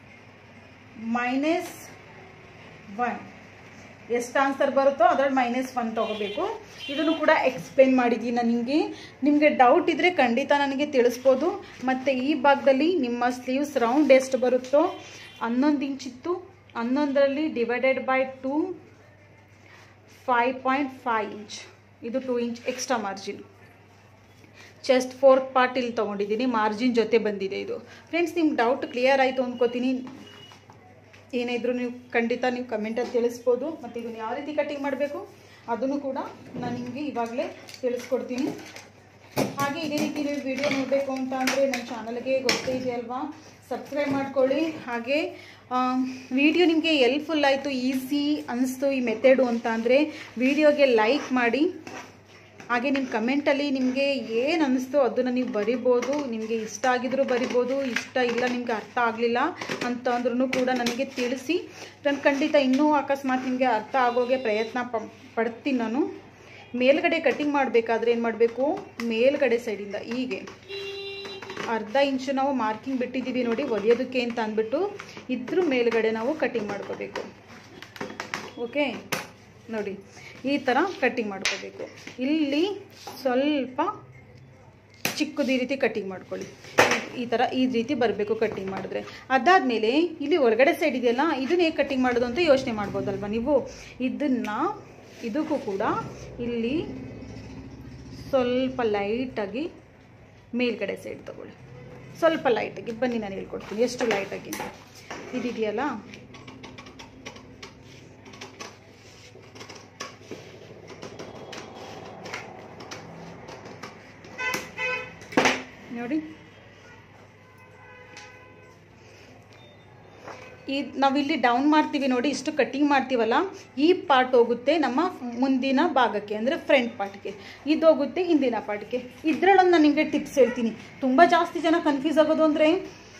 minus one ಎಷ್ಟು ಆನ್ಸರ್ ಬರುತ್ತೋ ಅದರಲ್ಲಿ ಮೈನಸ್ ಒನ್ ತೊಗೋಬೇಕು ಇದನ್ನು ಕೂಡ ಎಕ್ಸ್ಪ್ಲೇನ್ ಮಾಡಿದ್ದೀನಿ ನಾನು ನಿಮಗೆ ನಿಮಗೆ ಡೌಟ್ ಇದ್ದರೆ ಖಂಡಿತ ನನಗೆ ತಿಳಿಸ್ಬೋದು ಮತ್ತು ಈ ಭಾಗದಲ್ಲಿ ನಿಮ್ಮ ಸ್ಲೀವ್ಸ್ ರೌಂಡ್ ಎಷ್ಟು ಬರುತ್ತೋ ಹನ್ನೊಂದು ಇಂಚಿತ್ತು ಹನ್ನೊಂದರಲ್ಲಿ divided by two five point five inch ಇದು two inch extra margin chest fourth part ಇಲ್ಲಿ ತೊಗೊಂಡಿದ್ದೀನಿ ಮಾರ್ಜಿನ್ ಜೊತೆ ಬಂದಿದೆ ಇದು ಫ್ರೆಂಡ್ಸ್ ನಿಮ್ಗೆ ಡೌಟ್ ಕ್ಲಿಯರ್ ಆಯಿತು ಅಂದ್ಕೋತೀನಿ ಏನೇ ಇದ್ರೂ ನೀವು ಖಂಡಿತ ನೀವು ಕಮೆಂಟಲ್ಲಿ ತಿಳಿಸ್ಬೋದು ಮತ್ತು ಇದನ್ನು ಯಾವ ರೀತಿ ಕಟಿಂಗ್ ಮಾಡಬೇಕು ಅದನ್ನು ಕೂಡ ನಾನು ನಿಮಗೆ ಇವಾಗಲೇ ತಿಳಿಸ್ಕೊಡ್ತೀನಿ ಹಾಗೆ ಇದೇ ರೀತಿ ನೀವು ವಿಡಿಯೋ ನೋಡಬೇಕು ಅಂತ ಅಂದರೆ ನನ್ನ ಚಾನಲ್ಗೆ ಗೊತ್ತೇ ಇದೆಯಲ್ವಾ ಸಬ್ಸ್ಕ್ರೈಬ್ ಮಾಡ್ಕೊಳ್ಳಿ ಹಾಗೆ ವಿಡಿಯೋ ನಿಮಗೆ ಎಲ್ಫುಲ್ ಆಯಿತು ಈಸಿ ಅನಿಸ್ತು ಈ ಮೆಥಡು ಅಂತ ಅಂದರೆ ವಿಡಿಯೋಗೆ ಲೈಕ್ ಮಾಡಿ ಹಾಗೆ ನಿಮ್ಮ ಕಮೆಂಟಲ್ಲಿ ನಿಮಗೆ ಏನು ಅನ್ನಿಸ್ತೋ ಅದನ್ನು ನೀವು ಬರಿಬೋದು ನಿಮಗೆ ಇಷ್ಟ ಆಗಿದ್ರೂ ಬರಿಬೋದು ಇಷ್ಟ ಇಲ್ಲ ನಿಮಗೆ ಅರ್ಥ ಆಗಲಿಲ್ಲ ಅಂತ ಅಂದ್ರೂ ಕೂಡ ನನಗೆ ತಿಳಿಸಿ ನಾನು ಖಂಡಿತ ಇನ್ನೂ ಅಕಸ್ಮಾತ್ ನಿಮಗೆ ಅರ್ಥ ಆಗೋಗೆ ಪ್ರಯತ್ನ ಪ ಪಡ್ತೀನಿ ನಾನು ಮೇಲ್ಗಡೆ ಕಟಿಂಗ್ ಮಾಡಬೇಕಾದ್ರೆ ಏನು ಮಾಡಬೇಕು ಮೇಲ್ಗಡೆ ಸೈಡಿಂದ ಹೀಗೆ ಅರ್ಧ ಇಂಚು ನಾವು ಮಾರ್ಕಿಂಗ್ ಬಿಟ್ಟಿದ್ದೀವಿ ನೋಡಿ ಹೊಲಿಯೋದಕ್ಕೆ ಅಂತ ಅಂದ್ಬಿಟ್ಟು ಇದ್ರ ಮೇಲ್ಗಡೆ ನಾವು ಕಟಿಂಗ್ ಮಾಡ್ಕೋಬೇಕು ಓಕೆ ನೋಡಿ ಈ ಥರ ಕಟ್ಟಿಂಗ್ ಮಾಡ್ಕೋಬೇಕು ಇಲ್ಲಿ ಸ್ವಲ್ಪ ಚಿಕ್ಕದು ಈ ರೀತಿ ಕಟ್ಟಿಂಗ್ ಮಾಡ್ಕೊಳ್ಳಿ ಈ ಥರ ಈ ರೀತಿ ಬರಬೇಕು ಕಟ್ಟಿಂಗ್ ಮಾಡಿದ್ರೆ ಅದಾದಮೇಲೆ ಇಲ್ಲಿ ಹೊರಗಡೆ ಸೈಡ್ ಇದೆಯಲ್ಲ ಇದನ್ನ ಹೇಗೆ ಕಟ್ಟಿಂಗ್ ಮಾಡೋದು ಅಂತ ಯೋಚನೆ ಮಾಡ್ಬೋದಲ್ವ ನೀವು ಇದನ್ನು ಇದಕ್ಕೂ ಕೂಡ ಇಲ್ಲಿ ಸ್ವಲ್ಪ ಲೈಟಾಗಿ ಮೇಲ್ಗಡೆ ಸೈಡ್ ತಗೊಳ್ಳಿ ಸ್ವಲ್ಪ ಲೈಟಾಗಿ ಬನ್ನಿ ನಾನು ಹೇಳ್ಕೊಡ್ತೀನಿ ಎಷ್ಟು ಲೈಟಾಗಿ ಇದಿದೆಯಲ್ಲ ನೋಡಿ ಈ ನಾವಿಲ್ಲಿ ಡೌನ್ ಮಾಡ್ತೀವಿ ನೋಡಿ ಇಷ್ಟು ಕಟ್ಟಿಂಗ್ ಮಾಡ್ತೀವಲ್ಲ ಈ ಪಾರ್ಟ್ ಹೋಗುತ್ತೆ ನಮ್ಮ ಮುಂದಿನ ಭಾಗಕ್ಕೆ ಅಂದರೆ ಫ್ರಂಟ್ ಪಾರ್ಟ್ಗೆ ಇದು ಹೋಗುತ್ತೆ ಹಿಂದಿನ ಪಾರ್ಟ್ಗೆ ಇದರಲ್ಲೊಂದು ನಾನು ನಿಮಗೆ ಟಿಪ್ಸ್ ಹೇಳ್ತೀನಿ ತುಂಬ ಜಾಸ್ತಿ ಜನ ಕನ್ಫ್ಯೂಸ್ ಆಗೋದು ಅಂದರೆ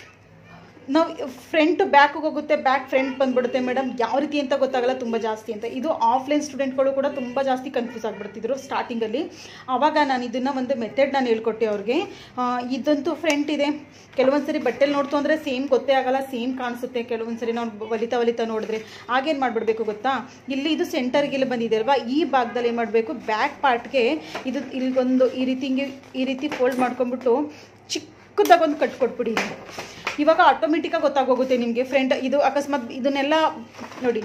ನಾವು ಫ್ರಂಟ್ ಬ್ಯಾಕ್ಗೆ ಹೋಗುತ್ತೆ ಬ್ಯಾಕ್ ಫ್ರಂಟ್ ಬಂದ್ಬಿಡುತ್ತೆ ಮೇಡಮ್ ಯಾವ ರೀತಿ ಅಂತ ಗೊತ್ತಾಗಲ್ಲ ತುಂಬ ಜಾಸ್ತಿ ಅಂತ ಇದು ಆಫ್ಲೈನ್ ಸ್ಟೂಡೆಂಟ್ಗಳು ಕೂಡ ತುಂಬ ಜಾಸ್ತಿ ಕನ್ಫ್ಯೂಸ್ ಆಗಿಬಿಡ್ತಿದ್ರು ಸ್ಟಾರ್ಟಿಂಗಲ್ಲಿ ಆವಾಗ ನಾನು ಇದನ್ನು ಒಂದು ಮೆಥಡ್ ನಾನು ಹೇಳ್ಕೊಟ್ಟೆ ಅವ್ರಿಗೆ ಆ, ಇದಂತೂ ಫ್ರಂಟ್ ಇದೆ ಕೆಲವೊಂದು ಸರಿ ಬಟ್ಟೆಲಿ ನೋಡ್ತು ಅಂದರೆ ಸೇಮ್ ಗೊತ್ತೇ ಆಗಲ್ಲ ಸೇಮ್ ಕಾಣಿಸುತ್ತೆ ಕೆಲವೊಂದು ಸರಿ ನಾವು ವಲಿತಾ ವಲಿತಾ ನೋಡಿದ್ರೆ ಆಗೇನು ಮಾಡಿಬಿಡ್ಬೇಕು ಗೊತ್ತಾ ಇಲ್ಲಿ ಇದು ಸೆಂಟರ್ಗೆ ಇಲ್ಲಿ ಬಂದಿದೆ ಅಲ್ವಾ ಈ ಭಾಗದಲ್ಲಿ ಏನು ಮಾಡಬೇಕು ಬ್ಯಾಕ್ ಪಾರ್ಟ್ಗೆ ಇದು ಇಲ್ಲಿಗೊಂದು ಈ ರೀತಿ ಹಿಂಗೆ ಈ ರೀತಿ ಫೋಲ್ಡ್ ಮಾಡ್ಕೊಂಡ್ಬಿಟ್ಟು ಚಿಕ್ಕದಾಗಿ ಒಂದು ಕಟ್ ಕೊಟ್ಬಿಡಿ ಇವಾಗ ಆಟೋಮೆಟಿಕ್ಕಾಗಿ ಗೊತ್ತಾಗೋಗುತ್ತೆ ನಿಮಗೆ ಫ್ರೆಂಡ್ ಇದು ಅಕಸ್ಮಾತ್ ಇದನ್ನೆಲ್ಲ ನೋಡಿ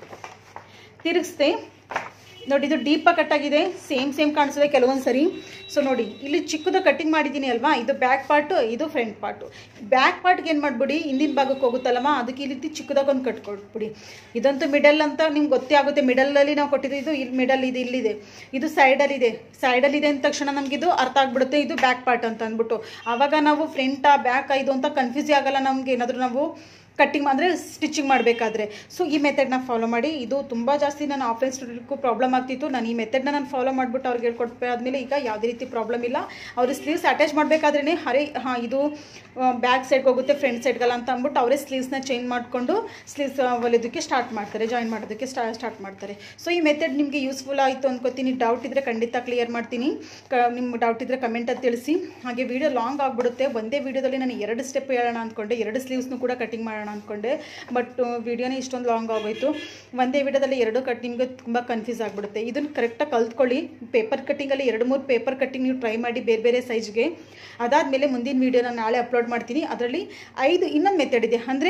ತಿರುಗಿಸ್ದೆ ನೋಡಿ ಇದು ಡೀಪಾಗಿ ಕಟ್ಟಾಗಿದೆ ಸೇಮ್ ಸೇಮ್ ಕಾಣಿಸ್ತದೆ ಕೆಲವೊಂದು ಸರಿ ಸೊ ನೋಡಿ ಇಲ್ಲಿ ಚಿಕ್ಕದ ಕಟ್ಟಿಂಗ್ ಮಾಡಿದ್ದೀನಿ ಅಲ್ವಾ ಇದು ಬ್ಯಾಕ್ ಪಾರ್ಟು ಇದು ಫ್ರಂಟ್ ಪಾರ್ಟು ಬ್ಯಾಕ್ ಪಾರ್ಟ್ಗೆ ಏನು ಮಾಡಿಬಿಡಿ ಹಿಂದಿನ ಭಾಗಕ್ಕೆ ಹೋಗುತ್ತಲ್ಲಮ್ಮ ಅದಕ್ಕೆ ಈ ರೀತಿ ಚಿಕ್ಕದಾಗ ಒಂದು ಕಟ್ಕೊಟ್ಬಿಡಿ ಇದಂತೂ ಮಿಡಲ್ ಅಂತ ನಿಮ್ಗೆ ಗೊತ್ತೇ ಆಗುತ್ತೆ ಮಿಡಲಲ್ಲಿ ನಾವು ಕೊಟ್ಟಿದ್ದು ಇದು ಇಲ್ಲಿ ಮಿಡಲ್ ಇದು ಇಲ್ಲಿದೆ ಇದು ಸೈಡಲ್ಲಿದೆ ಸೈಡಲ್ಲಿದೆ ಅಂದ ತಕ್ಷಣ ನಮಗಿದು ಅರ್ಥ ಆಗ್ಬಿಡುತ್ತೆ ಇದು ಬ್ಯಾಕ್ ಪಾರ್ಟ್ ಅಂತ ಅಂದ್ಬಿಟ್ಟು ಆವಾಗ ನಾವು ಫ್ರಂಟಾ ಬ್ಯಾಕ್ ಇದು ಅಂತ ಕನ್ಫ್ಯೂಸ್ ಆಗಲ್ಲ ನಮ್ಗೆ ಏನಾದರೂ ನಾವು ಕಟ್ಟಿಂಗ್ ಅಂದರೆ ಸ್ಟಿಚಿಂಗ್ ಮಾಡಬೇಕಾದ್ರೆ ಸೊ ಈ ಮೆಥಡ್ನ ಫಾಲೋ ಮಾಡಿ ಇದು ತುಂಬ ಜಾಸ್ತಿ ನಾನು ಆಫ್ಲೈನ್ ಸ್ಟೂಡೆಂಟ್ಗೂ ಪ್ರಾಬ್ಲಮ್ ಆಗ್ತಿತ್ತು ನಾನು ಈ ಮೆಥಡ್ನ ನಾನು ಫಾಲೋ ಮಾಡಿಬಿಟ್ಟು ಅವ್ರಿಗೆ ಹೇಳ್ಕೊಡ್ಬೇ ಆದಮೇಲೆ ಈಗ ಯಾವುದೇ ರೀತಿ ಪ್ರಾಬ್ಲಮ್ ಇಲ್ಲ ಅವ್ರ ಸ್ಲೀವ್ಸ್ ಅಟ್ಯಾಚ್ ಮಾಡಬೇಕಾದ್ರೇ ಹರೇ ಹಾಂ ಇದು ಬ್ಯಾಕ್ ಸೈಡ್ಗೆ ಹೋಗುತ್ತೆ ಫ್ರಂಟ್ ಸೈಡ್ಗಲ್ಲ ಅಂತ ಅಂದ್ಬಿಟ್ಟು ಅವರೇ ಸ್ಲೀವ್ಸ್ನ ಚೇಂಜ್ ಮಾಡಿಕೊಂಡು ಸ್ಲೀವ್ಸ್ ಹೊಲಿಯೋದಕ್ಕೆ ಸ್ಟಾರ್ಟ್ ಮಾಡ್ತಾರೆ ಜಾಯಿನ್ ಮಾಡೋದಕ್ಕೆ ಸ್ಟಾ ಸ್ಟಾರ್ಟ್ ಮಾಡ್ತಾರೆ ಸೊ ಈ ಮೆಥಡ್ ನಿಮಗೆ ಯೂಸ್ಫುಲ್ ಆಯಿತು ಅನ್ಕೋತೀನಿ ಡೌಟ್ ಇದ್ದರೆ ಖಂಡಿತ ಕ್ಲಿಯರ್ ಮಾಡ್ತೀನಿ ಕ ನಿಮ್ಮ ಡೌಟ್ ಇದ್ದರೆ ಕಮೆಂಟಲ್ಲಿ ತಿಳಿಸಿ ಹಾಗೆ ವಿಡಿಯೋ ಲಾಂಗ್ ಆಗಿಬಿಡುತ್ತೆ ಒಂದೇ ವಿಡಿಯೋದಲ್ಲಿ ನಾನು ಎರಡು ಸ್ಟೆಪ್ ಹೇಳೋಣ ಅಂದ್ಕೊಂಡೆ ಎರಡು ಸ್ಲೀವ್ಸ್ನು ಕೂಡ ಕಟಿಂಗ್ ಮಾಡೋಣ ಅಂದ್ಕೊಂಡೆ ಬಟ್ ವಿಡಿಯೋನೇ ಇಷ್ಟೊಂದು ಲಾಂಗ್ ಆಗೋಯ್ತು ಒಂದೇ ವಿಡಿಯೋದಲ್ಲಿ ಎರಡು ಕಟ್ಟಿಂಗ್ ತುಂಬ ಕನ್ಫ್ಯೂಸ್ ಆಗಿಬಿಡುತ್ತೆ ಇದನ್ನು ಕರೆಕ್ಟಾಗಿ ಕಲ್ತ್ಕೊಳ್ಳಿ ಪೇಪರ್ ಕಟ್ಟಿಂಗಲ್ಲಿ ಎರಡು ಮೂರು ಪೇಪರ್ ಕಟ್ಟಿಂಗ್ ನೀವು ಟ್ರೈ ಮಾಡಿ ಬೇರೆ ಬೇರೆ ಸೈಜ್ಗೆ ಅದಾದಮೇಲೆ ಮುಂದಿನ ವೀಡಿಯೋನ ನಾಳೆ ಅಪ್ಲೋಡ್ ಮಾಡ್ತೀನಿ ಅದರಲ್ಲಿ ಐದು ಇನ್ನೊಂದು ಮೆಥಡ್ ಇದೆ ಅಂದರೆ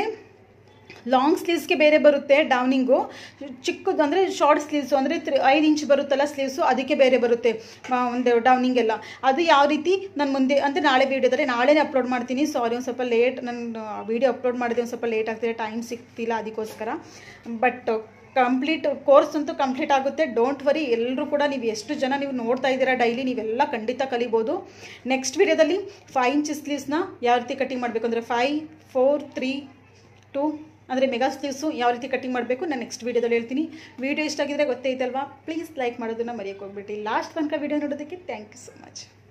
ಲಾಂಗ್ ಸ್ಲೀವ್ಸ್ಗೆ ಬೇರೆ ಬರುತ್ತೆ ಡೌನಿಂಗು ಚಿಕ್ಕದು ಅಂದರೆ ಶಾರ್ಟ್ ಸ್ಲೀವ್ಸು ಅಂದರೆ ತ್ರಿ ಐದು ಇಂಚ್ ಬರುತ್ತಲ್ಲ ಸ್ಲೀವ್ಸು ಅದಕ್ಕೆ ಬೇರೆ ಬರುತ್ತೆ ಆ, ಒಂದು ಡೌನಿಂಗ್ ಎಲ್ಲ ಅದು ಯಾವ ರೀತಿ ನಾನು ಮುಂದೆ ಅಂದರೆ ನಾಳೆ ವೀಡಿಯೋದಲ್ಲಿ ನಾಳೆನೇ ಅಪ್ಲೋಡ್ ಮಾಡ್ತೀನಿ ಸಾರಿ ಒಂದು ಸ್ವಲ್ಪ ಲೇಟ್ ನಾನು ವೀಡಿಯೋ ಅಪ್ಲೋಡ್ ಮಾಡಿದೆ ಒಂದು ಸ್ವಲ್ಪ ಲೇಟ್ ಆಗ್ತಿದೆ ಟೈಮ್ ಸಿಗ್ತಿಲ್ಲ ಅದಕ್ಕೋಸ್ಕರ ಬಟ್ ಕಂಪ್ಲೀಟ್ ಕೋರ್ಸ್ ಅಂತೂ ಕಂಪ್ಲೀಟ್ ಆಗುತ್ತೆ ಡೋಂಟ್ ವರಿ ಎಲ್ಲರೂ ಕೂಡ ನೀವು ಎಷ್ಟು ಜನ ನೀವು ನೋಡ್ತಾ ಇದ್ದೀರಾ ಡೈಲಿ ನೀವೆಲ್ಲ ಖಂಡಿತ ಕಲಿಬೋದು ನೆಕ್ಸ್ಟ್ ವಿಡಿಯೋದಲ್ಲಿ ಫೈವ್ ಇಂಚ್ ಸ್ಲೀವ್ಸ್ನ ಯಾವ ರೀತಿ ಕಟಿಂಗ್ ಮಾಡಬೇಕು ಅಂದರೆ ಫೈವ್ ಫೋರ್ ತ್ರೀ ಟು ಅಂದರೆ ಮೆಗಾ ಸ್ಲೀವ್ಸು ಯಾವ ರೀತಿ ಕಟಿಂಗ್ ಮಾಡಬೇಕು ನಾನು ನೆಕ್ಸ್ಟ್ ವೀಡಿಯೋದಲ್ಲಿ ಹೇಳ್ತೀನಿ ವೀಡಿಯೋ ಇಷ್ಟ ಆಗಿದ್ರೆ ಗೊತ್ತೇ ಐತಲ್ವಾ ಪ್ಲೀಸ್ ಲೈಕ್ ಮಾಡೋದನ್ನು ಮರೆಯೋಕೆ ಹೋಗ್ಬಿಟ್ಟು ಲಾಸ್ಟ್ ತನಕ ವೀಡಿಯೋ ನೋಡೋದಕ್ಕೆ ಥ್ಯಾಂಕ್ ಯು ಸೊ ಮಚ್